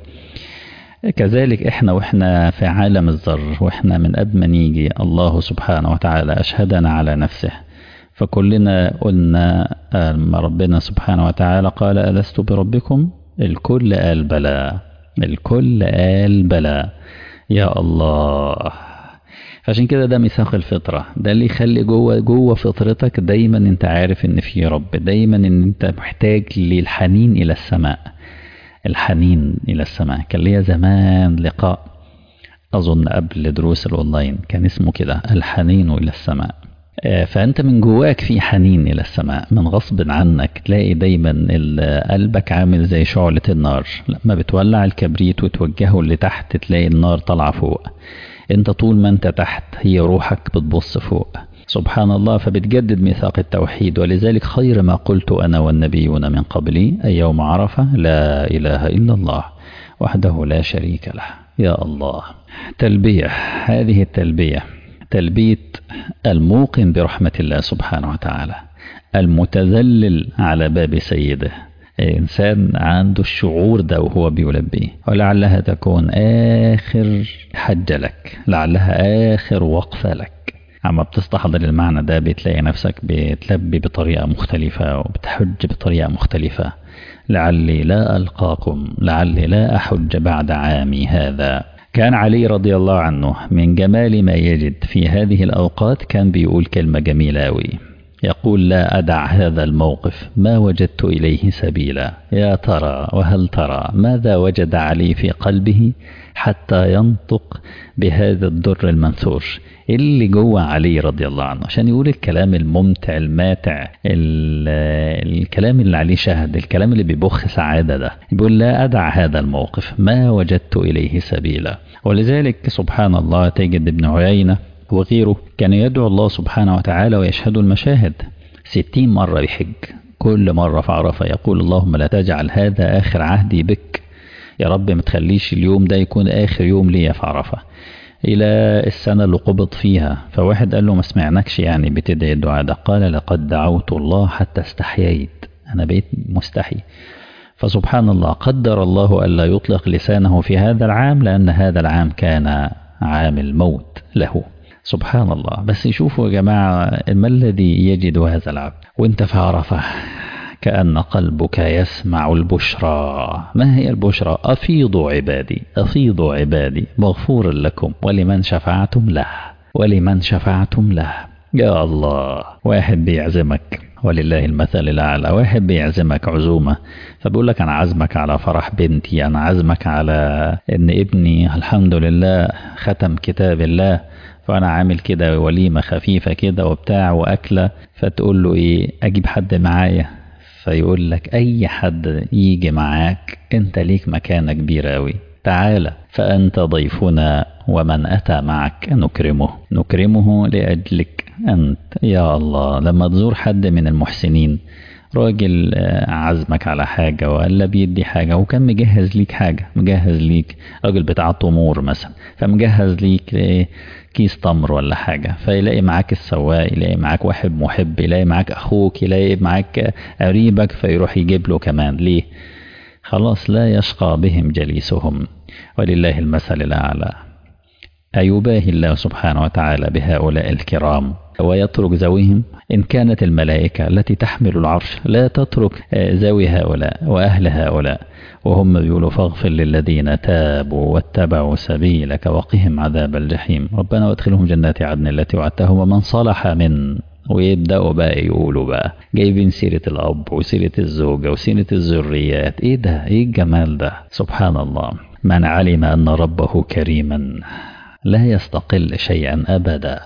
كذلك احنا واحنا في عالم الذر واحنا من قبل ما نيجي الله سبحانه وتعالى أشهدنا على نفسه فكلنا قلنا لما ربنا سبحانه وتعالى قال ألست بربكم الكل قال بلى الكل قال بلى يا الله عشان كده ده ميثاق الفطرة ده اللي يخلي جوه جوه فطرتك دايما انت عارف ان في رب دايما ان انت محتاج للحنين الى السماء الحنين الى السماء كان ليا زمان لقاء اظن قبل دروس الاونلاين كان اسمه كده الحنين الى السماء فانت من جواك في حنين الى السماء من غصب عنك تلاقي دايما قلبك عامل زي شعلة النار لما بتولع الكبريت وتوجهه لتحت تلاقي النار طالعة فوق انت طول ما انت تحت هي روحك بتبص فوق سبحان الله فبتجدد ميثاق التوحيد ولذلك خير ما قلت أنا والنبيون من قبلي أي يوم عرفة لا إله إلا الله وحده لا شريك له يا الله تلبية هذه التلبية تلبية الموقن برحمة الله سبحانه وتعالى المتذلل على باب سيده إنسان عنده الشعور ده وهو بيلبيه ولعلها تكون آخر حجة لك لعلها آخر وقفة لك عما بتستحضر المعنى ده بتلاقي نفسك بتلبي بطريقة مختلفة وبتحج بطريقة مختلفة لعلي لا ألقاكم لعلي لا أحج بعد عامي هذا كان علي رضي الله عنه من جمال ما يجد في هذه الأوقات كان بيقول كلمة جميلة أوي يقول لا أدع هذا الموقف ما وجدت إليه سبيلا يا ترى وهل ترى ماذا وجد علي في قلبه حتى ينطق بهذا الدر المنثور اللي جوه علي رضي الله عنه عشان يقول الكلام الممتع الماتع الكلام اللي عليه شهد الكلام اللي بيبخ سعادة ده بيقول لا أدع هذا الموقف ما وجدت إليه سبيلا ولذلك سبحان الله تجد ابن عيينة وغيره كان يدعو الله سبحانه وتعالى ويشهد المشاهد ستين مرة بحج كل مرة في عرفة يقول اللهم لا تجعل هذا آخر عهدي بك يا رب ما تخليش اليوم ده يكون آخر يوم ليا في عرفة إلى السنة اللي قبض فيها فواحد قال له ما سمعناكش يعني بتدعي الدعاء ده قال لقد دعوت الله حتى استحييت أنا بقيت مستحي فسبحان الله قدر الله ألا يطلق لسانه في هذا العام لأن هذا العام كان عام الموت له سبحان الله بس شوفوا يا جماعة ما الذي يجد هذا العبد وانت في عرفة كأن قلبك يسمع البشرى ما هي البشرى أفيضوا عبادي أفيضوا عبادي مغفور لكم ولمن شفعتم له ولمن شفعتم له يا الله واحد بيعزمك ولله المثل الأعلى واحد بيعزمك عزومة فبيقول لك أنا عازمك على فرح بنتي أنا عازمك على إن ابني الحمد لله ختم كتاب الله فأنا عامل كده وليمة خفيفة كده وبتاع وأكلة فتقول له إيه أجيب حد معايا فيقول لك أي حد يجي معاك أنت ليك مكانة كبيرة أوي تعالى فأنت ضيفنا ومن أتى معك نكرمه نكرمه لأجلك أنت يا الله لما تزور حد من المحسنين راجل عزمك على حاجة ولا بيدي حاجة وكان مجهز ليك حاجة مجهز ليك راجل بتاع تمور مثلا فمجهز ليك كيس تمر ولا حاجة فيلاقي معاك السواق يلاقي معاك واحد محب يلاقي معاك أخوك يلاقي معاك قريبك فيروح يجيب له كمان ليه خلاص لا يشقى بهم جليسهم ولله المثل الأعلى أيباهي الله سبحانه وتعالى بهؤلاء الكرام ويترك ذويهم إن كانت الملائكة التي تحمل العرش لا تترك ذوي هؤلاء وأهل هؤلاء وهم بيقولوا فاغفر للذين تابوا واتبعوا سبيلك وقهم عذاب الجحيم ربنا وادخلهم جنات عدن التي وعدتهم ومن صلح من ويبدأوا بقى يقولوا بقى جايبين سيرة الأب وسيرة الزوجة وسيرة الذريات إيه ده إيه الجمال ده سبحان الله من علم أن ربه كريما لا يستقل شيئا أبدا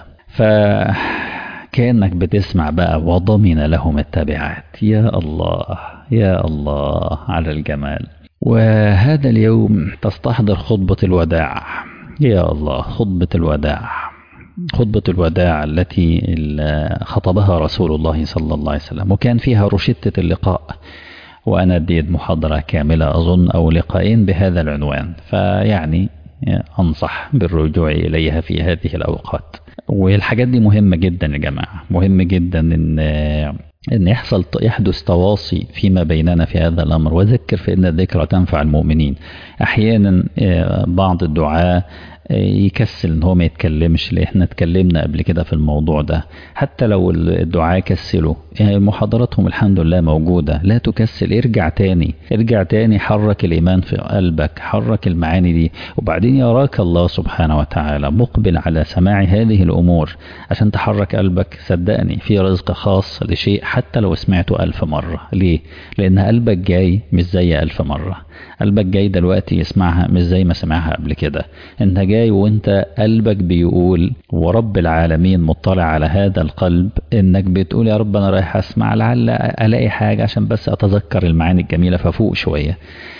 فكأنك بتسمع بقى وضمن لهم التبعات يا الله يا الله على الجمال وهذا اليوم تستحضر خطبة الوداع يا الله خطبة الوداع خطبة الوداع التي خطبها رسول الله صلى الله عليه وسلم وكان فيها رشدة اللقاء وأنا اديت محاضرة كاملة أظن أو لقاءين بهذا العنوان فيعني أنصح بالرجوع إليها في هذه الأوقات والحاجات دي مهمة جدا يا جماعة مهم جدا إن إن يحصل يحدث تواصي فيما بيننا في هذا الأمر وذكر فإن الذكرى تنفع المؤمنين أحيانا بعض الدعاة يكسل ان هو ما يتكلمش لان احنا اتكلمنا قبل كده في الموضوع ده حتى لو الدعاة كسلوا يعني محاضراتهم الحمد لله موجودة لا تكسل ارجع تاني ارجع تاني حرك الإيمان في قلبك حرك المعاني دي وبعدين يراك الله سبحانه وتعالى مقبل على سماع هذه الأمور عشان تحرك قلبك صدقني في رزق خاص لشيء حتى لو سمعته ألف مرة ليه؟ لأن قلبك جاي مش زي ألف مرة قلبك جاي دلوقتي يسمعها مش زي ما سمعها قبل كده انت جاي وانت قلبك بيقول ورب العالمين مطلع على هذا القلب انك بتقول يا رب انا رايح اسمع لعل الاقي حاجة عشان بس اتذكر المعاني الجميلة ففوق شوية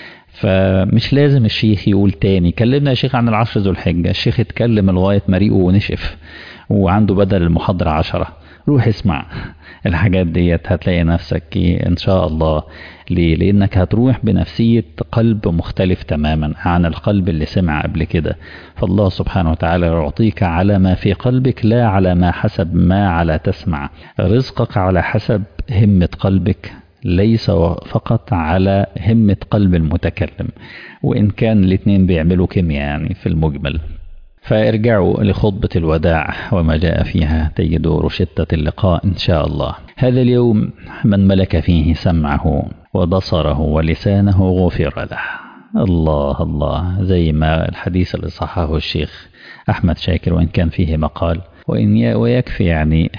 فمش لازم الشيخ يقول تاني كلمنا يا شيخ عن العشر ذو الحجة الشيخ اتكلم لغاية مريقه ونشف وعنده بدل المحاضرة عشرة روح اسمع الحاجات ديت هتلاقي نفسك ان شاء الله ليه لانك هتروح بنفسية قلب مختلف تماما عن القلب اللي سمع قبل كده فالله سبحانه وتعالى يعطيك على ما في قلبك لا على ما حسب ما على تسمع رزقك على حسب همة قلبك ليس فقط على همة قلب المتكلم وإن كان الاثنين بيعملوا كيمياء يعني في المجمل فارجعوا لخطبة الوداع وما جاء فيها تجدوا رشدة اللقاء إن شاء الله هذا اليوم من ملك فيه سمعه وبصره ولسانه غفر له الله الله زي ما الحديث اللي صححه الشيخ أحمد شاكر وإن كان فيه مقال وإن ويكفي يعني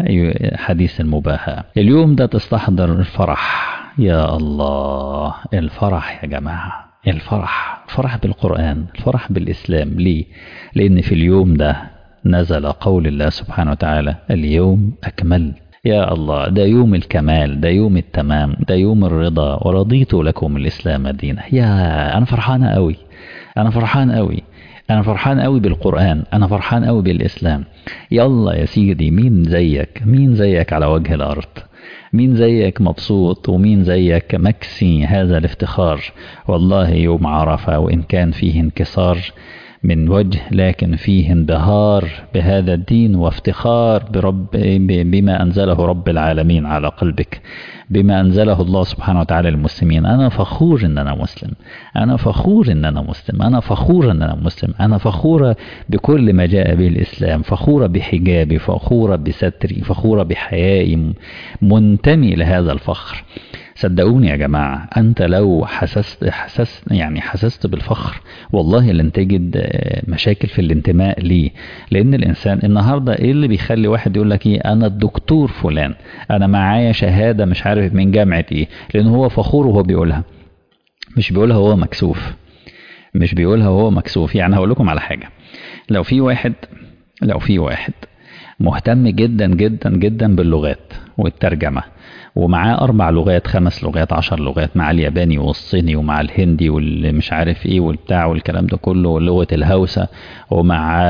حديث المباهاة اليوم ده تستحضر الفرح يا الله الفرح يا جماعة الفرح فرح بالقرآن الفرح بالإسلام ليه لأن في اليوم ده نزل قول الله سبحانه وتعالى اليوم أكمل يا الله ده يوم الكمال ده يوم التمام ده يوم الرضا ورضيت لكم الإسلام دينا يا أنا فرحان قوي أنا فرحان قوي أنا فرحان قوي بالقرآن أنا فرحان قوي بالإسلام يلا يا سيدي مين زيك مين زيك على وجه الأرض مين زيك مبسوط ومين زيك مكسي هذا الافتخار والله يوم عرفة وإن كان فيه انكسار من وجه لكن فيه انبهار بهذا الدين وافتخار برب بما أنزله رب العالمين على قلبك بما أنزله الله سبحانه وتعالى للمسلمين أنا فخور إن أنا مسلم أنا فخور إن أنا مسلم أنا فخور إن أنا مسلم أنا فخورة بكل ما جاء به الإسلام فخورة بحجابي فخورة بستري فخورة بحيائي منتمي لهذا الفخر صدقوني يا جماعة أنت لو حسست حسست يعني حسست بالفخر والله لن تجد مشاكل في الانتماء ليه لأن الإنسان النهاردة إيه اللي بيخلي واحد يقول لك إيه أنا الدكتور فلان أنا معايا شهادة مش عارف من جامعة إيه لأن هو فخور وهو بيقولها مش بيقولها هو مكسوف مش بيقولها وهو مكسوف يعني هقول لكم على حاجة لو في واحد لو في واحد مهتم جدا جدا جدا باللغات والترجمة ومعاه أربع لغات خمس لغات عشر لغات مع الياباني والصيني ومع الهندي واللي مش عارف إيه والبتاع والكلام ده كله ولغة الهوسة ومع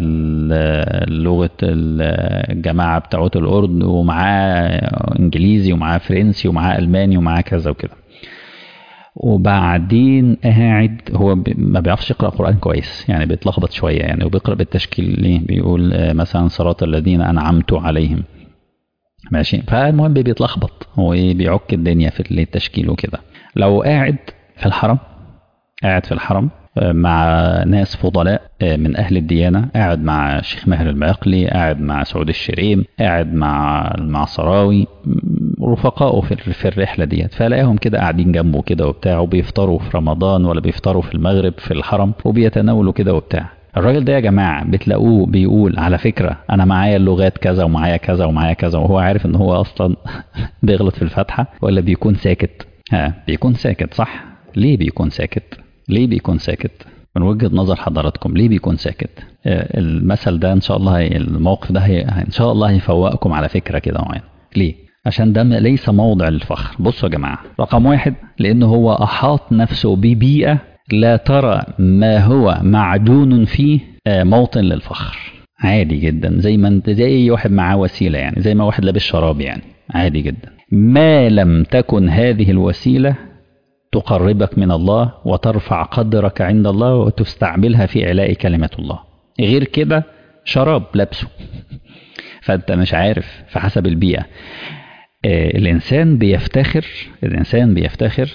لغة الجماعة بتاعت الأردن ومعاه إنجليزي ومعاه فرنسي ومعاه ألماني ومعاه كذا وكده وبعدين قاعد هو ما بيعرفش يقرا قران كويس يعني بيتلخبط شويه يعني وبيقرا بالتشكيل ليه بيقول مثلا صراط الذين انعمت عليهم ماشي فالمهم بيتلخبط هو بيعك الدنيا في التشكيل وكده لو قاعد في الحرم قاعد في الحرم مع ناس فضلاء من أهل الديانة قاعد مع الشيخ ماهر المعقلي قاعد مع سعود الشريم قاعد مع المعصراوي رفقائه في الرحلة ديت فلاقيهم كده قاعدين جنبه كده وبتاع وبيفطروا في رمضان ولا بيفطروا في المغرب في الحرم وبيتناولوا كده وبتاع الراجل ده يا جماعة بتلاقوه بيقول على فكرة أنا معايا اللغات كذا ومعايا كذا ومعايا كذا وهو عارف إن هو أصلا بيغلط في الفاتحة ولا بيكون ساكت ها بيكون ساكت صح ليه بيكون ساكت ليه بيكون ساكت من وجهة نظر حضراتكم ليه بيكون ساكت المثل ده إن شاء الله الموقف ده هي إن شاء الله هيفوقكم على فكرة كده معينة ليه عشان ده ليس موضع للفخر بصوا يا جماعة رقم واحد لأنه هو أحاط نفسه ببيئة لا ترى ما هو معدون فيه موطن للفخر عادي جدا زي ما انت زي واحد معاه وسيلة يعني زي ما واحد لابس شراب يعني عادي جدا ما لم تكن هذه الوسيلة تقربك من الله وترفع قدرك عند الله وتستعملها في إعلاء كلمة الله غير كده شراب لابسه فأنت مش عارف في حسب البيئة آه الإنسان بيفتخر الإنسان بيفتخر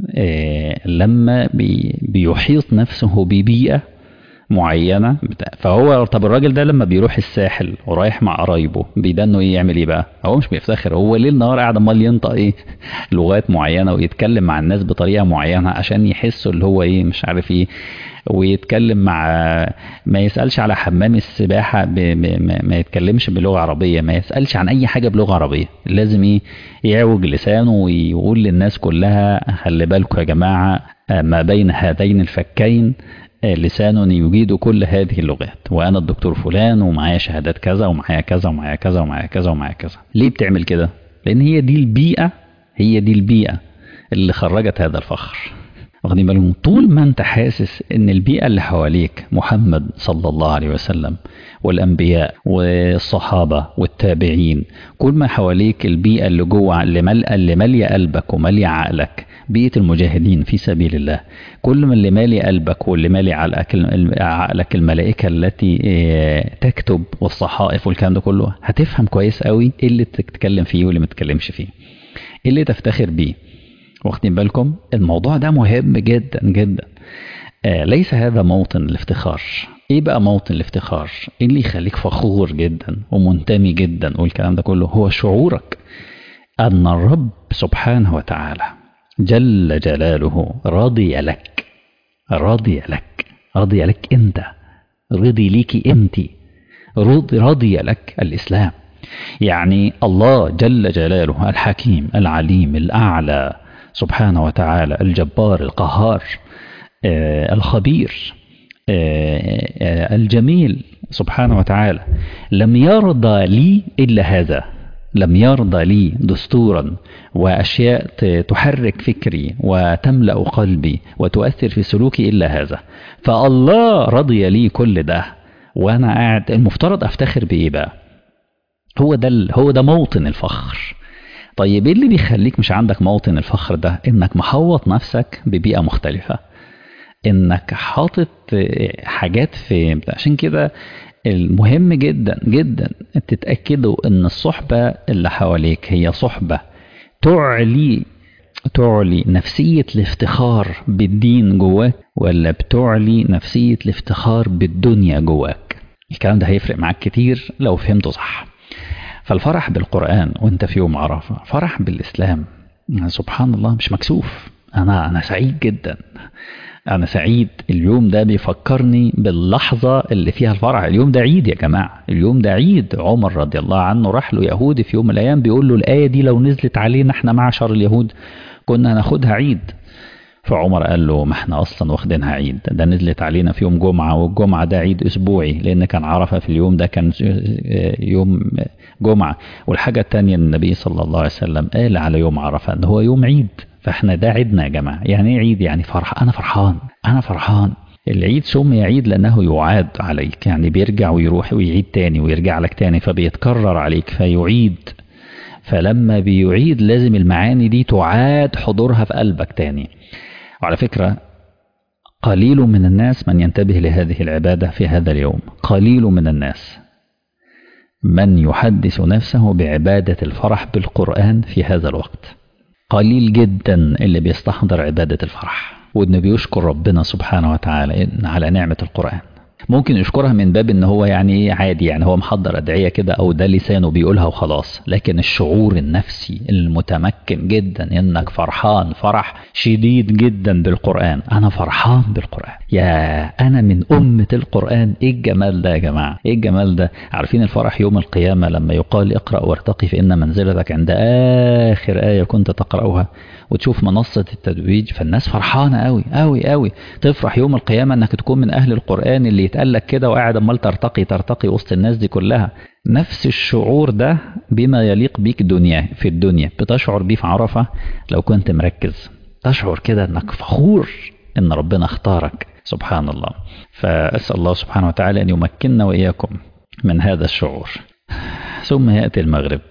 آه لما بي بيحيط نفسه ببيئة معينة فهو طب الراجل ده لما بيروح الساحل ورايح مع قرايبه بيدنه ايه يعمل ايه بقى؟ هو مش بيفتخر هو ليل نهار قاعد امال ينطق ايه لغات معينة ويتكلم مع الناس بطريقة معينة عشان يحسوا اللي هو ايه مش عارف ايه ويتكلم مع ما يسألش على حمام السباحة ب... ب... ما يتكلمش بلغة عربية ما يسألش عن أي حاجة بلغة عربية لازم إيه يعوج لسانه ويقول للناس كلها خلي بالكم يا جماعة ما بين هذين الفكين لسان يجيد كل هذه اللغات وأنا الدكتور فلان ومعايا شهادات كذا ومعايا كذا ومعايا كذا ومعايا كذا ومعايا كذا ليه بتعمل كده؟ لأن هي دي البيئة هي دي البيئة اللي خرجت هذا الفخر واخدين بالهم طول ما انت حاسس ان البيئه اللي حواليك محمد صلى الله عليه وسلم والانبياء والصحابه والتابعين كل ما حواليك البيئه اللي جوه اللي ماليه اللي ماليه قلبك وماليه عقلك بيئه المجاهدين في سبيل الله كل ما اللي مالي قلبك واللي مالي عقلك عقلك الملائكه التي تكتب والصحائف والكلام ده كله هتفهم كويس قوي ايه اللي تتكلم فيه واللي ما تتكلمش فيه ايه اللي تفتخر بيه واخدين بالكم الموضوع ده مهم جدا جدا آه ليس هذا موطن الافتخار ايه بقى موطن الافتخار ايه اللي يخليك فخور جدا ومنتمي جدا والكلام ده كله هو شعورك ان الرب سبحانه وتعالى جل جلاله رضي لك رضي لك رضي لك انت رضي ليكي انت رضي, رضي لك الاسلام يعني الله جل جلاله الحكيم العليم الاعلى سبحانه وتعالى الجبار القهار آه الخبير آه آه الجميل سبحانه وتعالى لم يرضى لي إلا هذا لم يرضى لي دستورا وأشياء تحرك فكري وتملأ قلبي وتؤثر في سلوكي إلا هذا فالله رضي لي كل ده وأنا قاعد المفترض أفتخر بإيه بقى هو ده هو ده موطن الفخر طيب ايه اللي بيخليك مش عندك موطن الفخر ده انك محوط نفسك ببيئة مختلفة انك حاطط حاجات في عشان كده المهم جدا جدا تتأكدوا ان الصحبة اللي حواليك هي صحبة تعلي تعلي نفسية الافتخار بالدين جواك ولا بتعلي نفسية الافتخار بالدنيا جواك الكلام ده هيفرق معاك كتير لو فهمته صح فالفرح بالقرآن وانت في يوم عرفة فرح بالإسلام سبحان الله مش مكسوف أنا أنا سعيد جدا أنا سعيد اليوم ده بيفكرني باللحظة اللي فيها الفرح اليوم ده عيد يا جماعة اليوم ده عيد عمر رضي الله عنه راح له يهودي في يوم من الأيام بيقول له الآية دي لو نزلت علينا احنا معشر اليهود كنا هناخدها عيد فعمر قال له ما احنا اصلا واخدينها عيد ده نزلت علينا في يوم جمعه والجمعه ده عيد اسبوعي لان كان عرفه في اليوم ده كان يوم جمعه والحاجه الثانيه النبي صلى الله عليه وسلم قال على يوم عرفه ان هو يوم عيد فاحنا ده عيدنا يا جماعه يعني ايه عيد يعني فرح انا فرحان انا فرحان العيد سمي عيد لانه يعاد عليك يعني بيرجع ويروح ويعيد تاني ويرجع لك تاني فبيتكرر عليك فيعيد فلما بيعيد لازم المعاني دي تعاد حضورها في قلبك تاني وعلى فكرة قليل من الناس من ينتبه لهذه العبادة في هذا اليوم قليل من الناس من يحدث نفسه بعبادة الفرح بالقرآن في هذا الوقت قليل جدا اللي بيستحضر عبادة الفرح وإنه بيشكر ربنا سبحانه وتعالى على نعمة القرآن ممكن يشكرها من باب ان هو يعني ايه عادي يعني هو محضر ادعيه كده او ده لسانه بيقولها وخلاص لكن الشعور النفسي المتمكن جدا انك فرحان فرح شديد جدا بالقران انا فرحان بالقران يا انا من امه القران ايه الجمال ده يا جماعه ايه الجمال ده عارفين الفرح يوم القيامه لما يقال اقرا وارتقي فان منزلتك عند اخر ايه كنت تقراها وتشوف منصة التتويج فالناس فرحانة قوي قوي قوي تفرح يوم القيامة انك تكون من اهل القرآن اللي يتقال لك كده وقاعد امال ترتقي ترتقي وسط الناس دي كلها نفس الشعور ده بما يليق بيك دنيا في الدنيا بتشعر بيه في عرفة لو كنت مركز تشعر كده انك فخور ان ربنا اختارك سبحان الله فأسأل الله سبحانه وتعالى أن يمكننا وإياكم من هذا الشعور ثم يأتي المغرب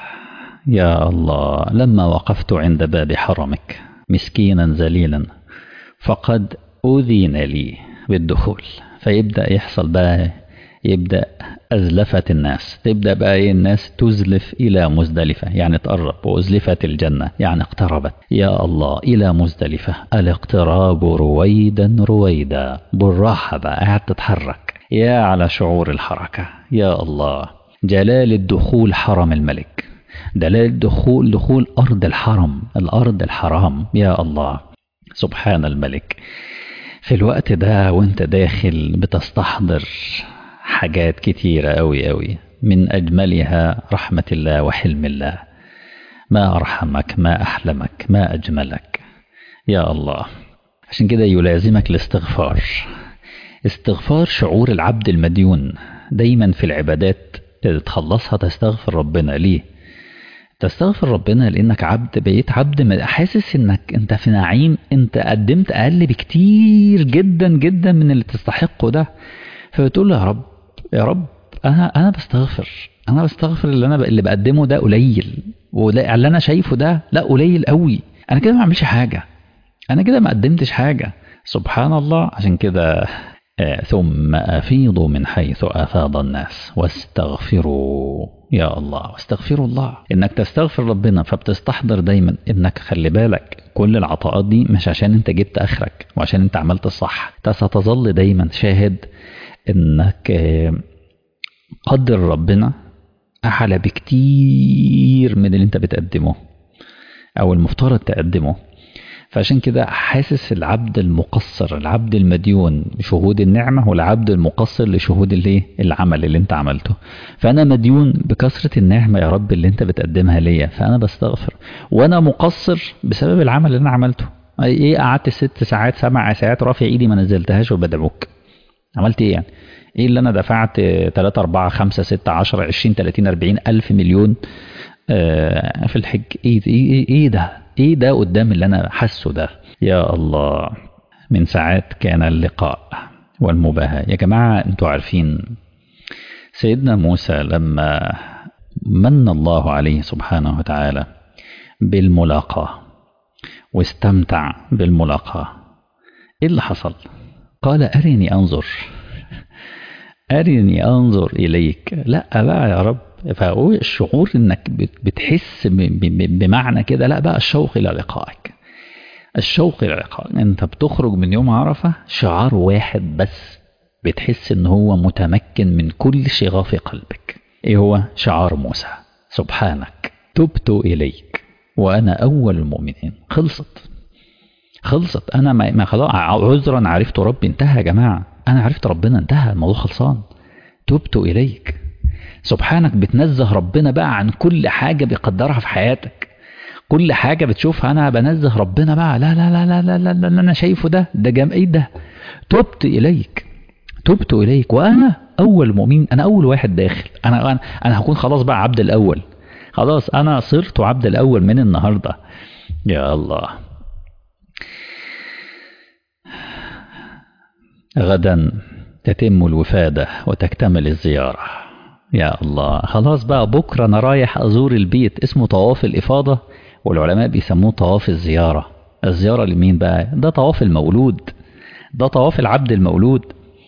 يا الله لما وقفت عند باب حرمك مسكينا ذليلا فقد أذين لي بالدخول فيبدأ يحصل بقى يبدأ أزلفة الناس تبدأ بقى إيه الناس تزلف إلى مزدلفة يعني تقرب وأزلفت الجنة يعني اقتربت يا الله إلى مزدلفة الاقتراب رويدا رويدا بالراحة بقى قاعد تتحرك يا على شعور الحركة يا الله جلال الدخول حرم الملك دلال دخول دخول أرض الحرم الأرض الحرام يا الله سبحان الملك في الوقت ده وانت داخل بتستحضر حاجات كتيرة أوي أوي من أجملها رحمة الله وحلم الله ما أرحمك ما أحلمك ما أجملك يا الله عشان كده يلازمك الاستغفار استغفار شعور العبد المديون دايما في العبادات تخلصها تستغفر ربنا ليه تستغفر ربنا لانك عبد بقيت عبد حاسس انك انت في نعيم انت قدمت اقل بكتير جدا جدا من اللي تستحقه ده فبتقول له يا رب يا رب انا انا بستغفر انا بستغفر اللي انا اللي بقدمه ده قليل واللي انا شايفه ده لا قليل قوي انا كده ما بعملش حاجه انا كده ما قدمتش حاجه سبحان الله عشان كده ثم أفيضوا من حيث أفاض الناس واستغفروا يا الله واستغفروا الله إنك تستغفر ربنا فبتستحضر دايما إنك خلي بالك كل العطاءات دي مش عشان أنت جبت آخرك وعشان أنت عملت الصح أنت ستظل دايما شاهد إنك قدر ربنا أعلى بكتير من اللي أنت بتقدمه أو المفترض تقدمه فعشان كده حاسس العبد المقصر العبد المديون بشهود النعمة والعبد المقصر لشهود الايه العمل اللي انت عملته فانا مديون بكثرة النعمة يا رب اللي انت بتقدمها ليا فانا بستغفر وانا مقصر بسبب العمل اللي انا عملته ايه قعدت ست ساعات سبع ساعات رافع ايدي ما نزلتهاش وبدعوك عملت ايه يعني ايه اللي انا دفعت 3 4 5 6 10 20 30 40 الف مليون آه في الحج ايه ايه ايه ده ايه ده قدام اللي انا حاسه ده يا الله من ساعات كان اللقاء والمباهاة يا جماعة انتوا عارفين سيدنا موسى لما من الله عليه سبحانه وتعالى بالملاقاة واستمتع بالملاقاة ايه اللي حصل قال ارني انظر ارني انظر اليك لا بقى يا رب فهو الشعور انك بتحس بمعنى كده لا بقى الشوق الى لقائك الشوق الى لقائك انت بتخرج من يوم عرفه شعار واحد بس بتحس ان هو متمكن من كل شغاف قلبك ايه هو شعار موسى سبحانك تبت اليك وانا اول المؤمنين خلصت خلصت انا ما خلاص عذرا عرفت ربي انتهى يا جماعه انا عرفت ربنا انتهى الموضوع خلصان تبت اليك سبحانك بتنزه ربنا بقى عن كل حاجة بيقدرها في حياتك كل حاجة بتشوفها أنا بنزه ربنا بقى لا لا لا لا لا لا, لا, لا أنا شايفه ده ده جام إيه ده تبت إليك تبت إليك وأنا أول مؤمن أنا أول واحد داخل أنا أنا, أنا هكون خلاص بقى عبد الأول خلاص أنا صرت عبد الأول من النهاردة يا الله غدا تتم الوفادة وتكتمل الزيارة يا الله خلاص بقى بكرة أنا رايح أزور البيت اسمه طواف الإفاضة والعلماء بيسموه طواف الزيارة الزيارة لمين بقى ده طواف المولود ده طواف العبد المولود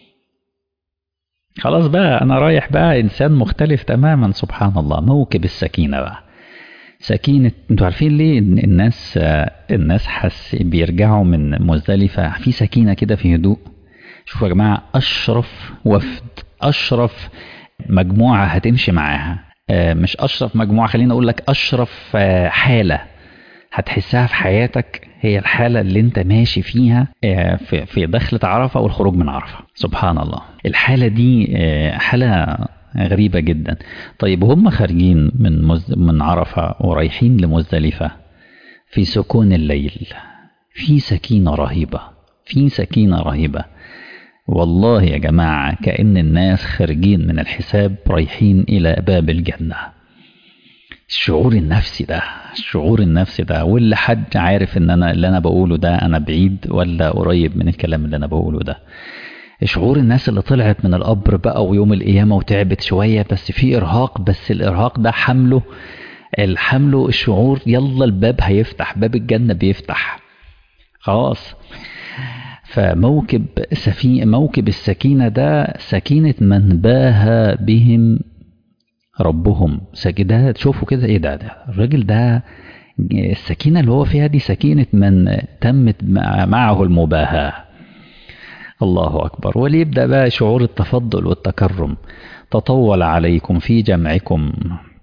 خلاص بقى أنا رايح بقى إنسان مختلف تماما سبحان الله موكب السكينة بقى سكينة انتوا عارفين ليه ان الناس الناس حس بيرجعوا من مزدلفة في سكينة كده في هدوء شوفوا يا جماعة أشرف وفد أشرف مجموعة هتمشي معاها مش أشرف مجموعة خليني أقول لك أشرف حالة هتحسها في حياتك هي الحالة اللي انت ماشي فيها في دخلة عرفة والخروج من عرفة سبحان الله الحالة دي حالة غريبة جدا طيب هم خارجين من مز... من عرفة ورايحين لمزدلفة في سكون الليل في سكينة رهيبة في سكينة رهيبة والله يا جماعة كأن الناس خارجين من الحساب رايحين إلى باب الجنة الشعور النفسي ده الشعور النفسي ده واللي حد عارف ان انا اللي انا بقوله ده انا بعيد ولا قريب من الكلام اللي انا بقوله ده شعور الناس اللي طلعت من القبر بقى ويوم القيامة وتعبت شوية بس في إرهاق بس الإرهاق ده حمله الحمله الشعور يلا الباب هيفتح باب الجنة بيفتح خلاص فموكب سفي موكب السكينة ده سكينة من باها بهم ربهم سجدات شوفوا كده ايه ده, ده الراجل ده السكينة اللي هو فيها دي سكينة من تمت معه المباهاة الله أكبر وليبدأ بقى شعور التفضل والتكرم تطول عليكم في جمعكم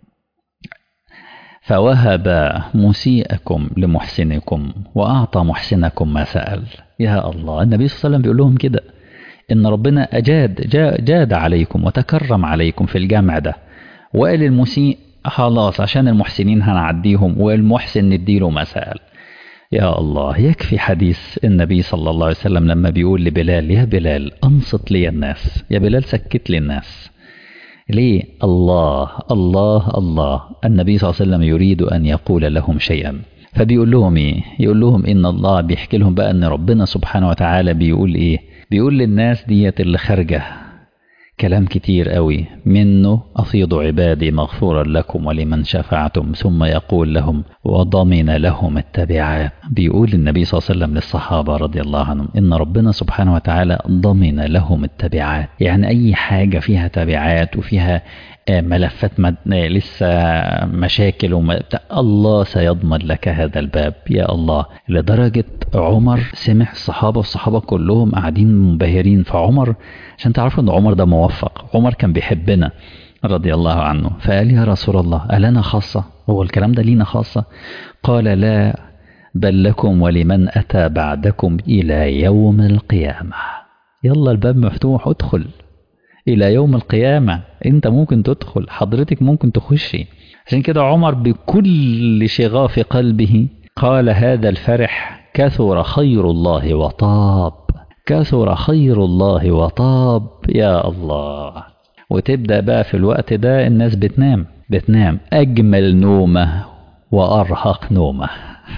فوهب مسيئكم لمحسنكم وأعطى محسنكم ما سأل يا الله النبي صلى الله عليه وسلم بيقول لهم كده إن ربنا أجاد جاد عليكم وتكرم عليكم في الجمع ده وقال المسيء خلاص عشان المحسنين هنعديهم والمحسن نديله ما سأل يا الله يكفي حديث النبي صلى الله عليه وسلم لما بيقول لبلال يا بلال أنصت لي الناس يا بلال سكت لي الناس ليه الله الله الله النبي صلى الله عليه وسلم يريد أن يقول لهم شيئا فبيقول لهم إيه يقول لهم إن الله بيحكي لهم بقى أن ربنا سبحانه وتعالى بيقول إيه بيقول للناس ديت اللي خارجة كلام كتير قوي منه أفيضوا عبادي مغفورا لكم ولمن شفعتم ثم يقول لهم وضمن لهم التبعات بيقول النبي صلى الله عليه وسلم للصحابة رضي الله عنهم إن ربنا سبحانه وتعالى ضمن لهم التبعات يعني أي حاجة فيها تبعات وفيها ملفات مد... لسه مشاكل وما... الله سيضمن لك هذا الباب يا الله لدرجة عمر سمع الصحابة والصحابة كلهم قاعدين منبهرين فعمر عشان تعرفوا ان عمر ده موفق عمر كان بيحبنا رضي الله عنه فقال يا رسول الله ألنا خاصة هو الكلام ده لينا خاصة قال لا بل لكم ولمن أتى بعدكم إلى يوم القيامة يلا الباب مفتوح ادخل إلى يوم القيامة أنت ممكن تدخل حضرتك ممكن تخشي عشان كده عمر بكل شغاف قلبه قال هذا الفرح كثر خير الله وطاب كثر خير الله وطاب يا الله وتبدأ بقى في الوقت ده الناس بتنام بتنام أجمل نومة وأرهق نومة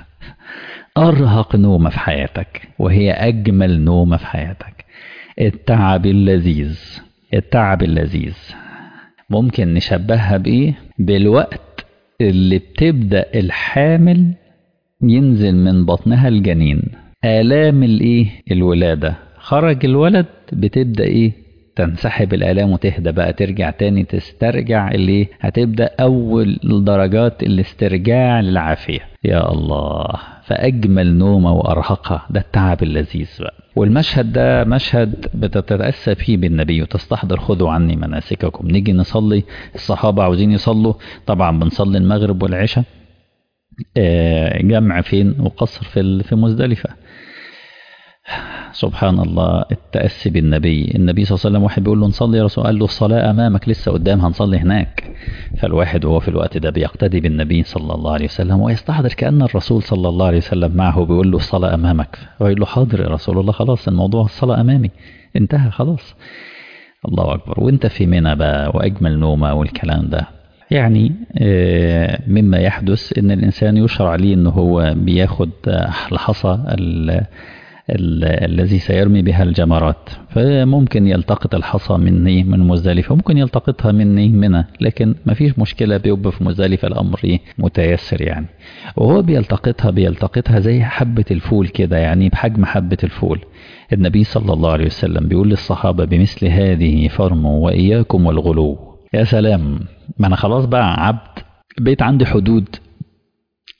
أرهق نومة في حياتك وهي أجمل نومة في حياتك التعب اللذيذ التعب اللذيذ ممكن نشبهها بإيه؟ بالوقت اللي بتبدأ الحامل ينزل من بطنها الجنين آلام الإيه؟ الولادة خرج الولد بتبدأ إيه؟ تنسحب الآلام وتهدى بقى ترجع تاني تسترجع اللي هتبدأ أول درجات الاسترجاع للعافية يا الله فأجمل نومة وأرهقها ده التعب اللذيذ بقى والمشهد ده مشهد بتتأسى فيه بالنبي وتستحضر خذوا عني مناسككم نيجي نصلي الصحابة عاوزين يصلوا طبعا بنصلي المغرب والعشاء جمع فين وقصر في في مزدلفة سبحان الله التأسي بالنبي النبي صلى الله عليه وسلم واحد بيقول له نصلي يا رسول قال له الصلاة أمامك لسه قدام هنصلي هناك فالواحد وهو في الوقت ده بيقتدي بالنبي صلى الله عليه وسلم ويستحضر كأن الرسول صلى الله عليه وسلم معه بيقول له الصلاة أمامك ويقول له حاضر يا رسول الله خلاص الموضوع الصلاة أمامي انتهى خلاص الله أكبر وانت في منى بقى وأجمل نومة والكلام ده يعني مما يحدث ان الانسان يشرع ليه ان هو بياخد الحصى الذي سيرمي بها الجمرات فممكن يلتقط الحصى مني من مزدلفة ممكن يلتقطها مني منى لكن ما فيش مشكلة بيبقى في مزدلفة الأمر إيه متيسر يعني وهو بيلتقطها بيلتقطها زي حبة الفول كده يعني بحجم حبة الفول النبي صلى الله عليه وسلم بيقول للصحابة بمثل هذه فرموا وإياكم والغلو يا سلام ما أنا خلاص بقى عبد بقيت عندي حدود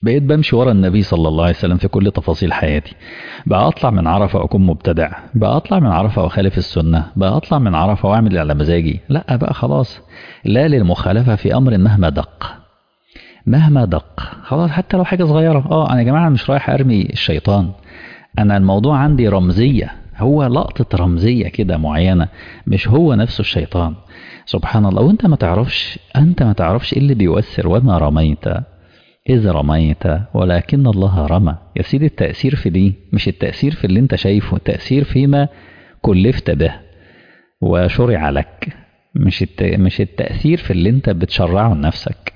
بقيت بمشي ورا النبي صلى الله عليه وسلم في كل تفاصيل حياتي بقى اطلع من عرفه واكون مبتدع بقى اطلع من عرفه واخالف السنه بقى اطلع من عرفه واعمل على مزاجي لا بقى خلاص لا للمخالفه في امر مهما دق مهما دق خلاص حتى لو حاجه صغيره اه انا يا جماعه مش رايح ارمي الشيطان انا الموضوع عندي رمزيه هو لقطه رمزيه كده معينه مش هو نفسه الشيطان سبحان الله وانت ما تعرفش انت ما تعرفش ايه اللي بيؤثر وما رميت إذ رميت ولكن الله رمى يا سيدي التأثير في دي مش التأثير في اللي انت شايفه التأثير فيما كلفت به وشرع لك مش الت... مش التأثير في اللي انت بتشرعه لنفسك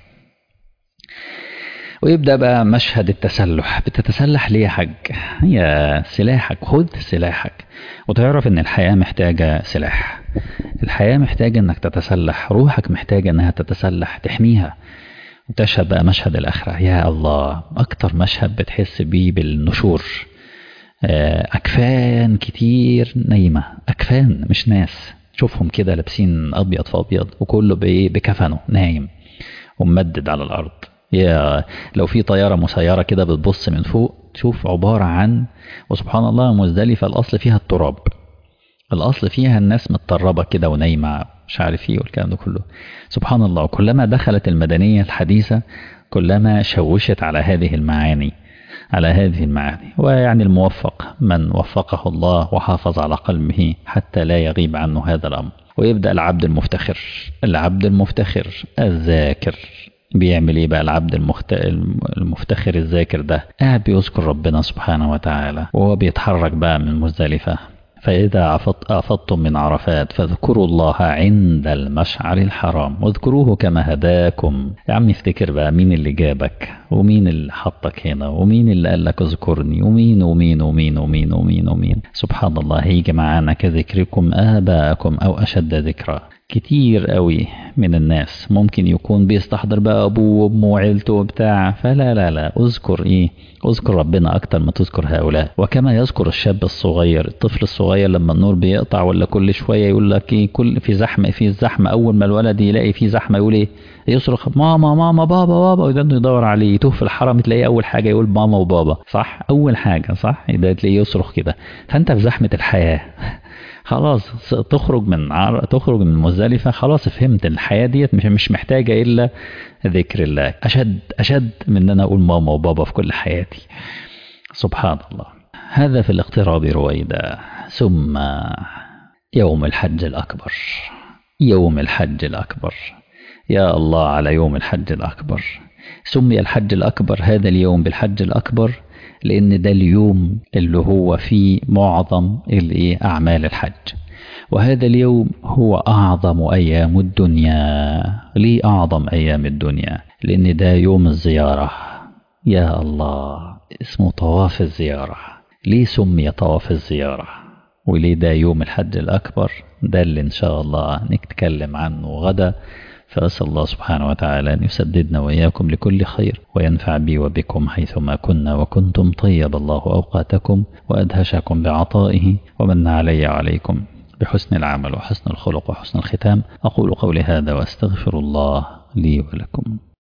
ويبدأ بقى مشهد التسلح بتتسلح ليه يا حاج هي سلاحك خد سلاحك وتعرف ان الحياة محتاجة سلاح الحياة محتاجة انك تتسلح روحك محتاجة انها تتسلح تحميها وتشهد بقى مشهد الآخرة يا الله أكتر مشهد بتحس بيه بالنشور أكفان كتير نايمة أكفان مش ناس شوفهم كده لابسين أبيض في أبيض وكله بكفنه نايم وممدد على الأرض يا لو في طيارة مسيرة كده بتبص من فوق تشوف عبارة عن وسبحان الله مزدلفة الأصل فيها التراب الأصل فيها الناس متطربة كده ونايمة مش عارف ايه والكلام ده كله سبحان الله كلما دخلت المدنية الحديثة كلما شوشت على هذه المعاني على هذه المعاني ويعني الموفق من وفقه الله وحافظ على قلبه حتى لا يغيب عنه هذا الأمر ويبدأ العبد المفتخر العبد المفتخر الذاكر بيعمل ايه بقى العبد المخت... المفتخر الذاكر ده قاعد بيذكر ربنا سبحانه وتعالى وهو بيتحرك بقى من مزدلفة فإذا عفط أفضتم من عرفات فاذكروا الله عند المشعر الحرام واذكروه كما هداكم يا عم افتكر بقى مين اللي جابك ومين اللي حطك هنا ومين اللي قال لك اذكرني ومين ومين ومين ومين ومين ومين سبحان الله هيجي معانا كذكركم آباءكم أو أشد ذكرى كتير قوي من الناس ممكن يكون بيستحضر بقى ابوه وامه وعيلته وبتاع فلا لا لا اذكر ايه اذكر ربنا اكتر ما تذكر هؤلاء وكما يذكر الشاب الصغير الطفل الصغير لما النور بيقطع ولا كل شويه يقول لك ايه كل في زحمه في الزحمه اول ما الولد يلاقي في زحمه يقول ايه يصرخ ماما ماما بابا بابا وده يدور عليه يتوه في الحرم تلاقيه اول حاجه يقول ماما وبابا صح اول حاجه صح ده تلاقيه يصرخ كده فانت في زحمه الحياه خلاص تخرج من عر... تخرج من مزدلفة خلاص فهمت الحياة ديت مش مش محتاجة إلا ذكر الله أشد أشد من أن أنا أقول ماما وبابا في كل حياتي سبحان الله هذا في الاقتراب رويدا ثم يوم الحج الأكبر يوم الحج الأكبر يا الله على يوم الحج الأكبر سمي الحج الأكبر هذا اليوم بالحج الأكبر لأن ده اليوم اللي هو فيه معظم الإيه أعمال الحج وهذا اليوم هو أعظم أيام الدنيا ليه أعظم أيام الدنيا لأن ده يوم الزيارة يا الله اسمه طواف الزيارة ليه سمي طواف الزيارة وليه ده يوم الحج الأكبر ده اللي إن شاء الله نتكلم عنه غدا فأسأل الله سبحانه وتعالى أن يسددنا وإياكم لكل خير وينفع بي وبكم حيثما كنا وكنتم طيب الله أوقاتكم وأدهشكم بعطائه ومن علي وعليكم بحسن العمل وحسن الخلق وحسن الختام أقول قولي هذا وأستغفر الله لي ولكم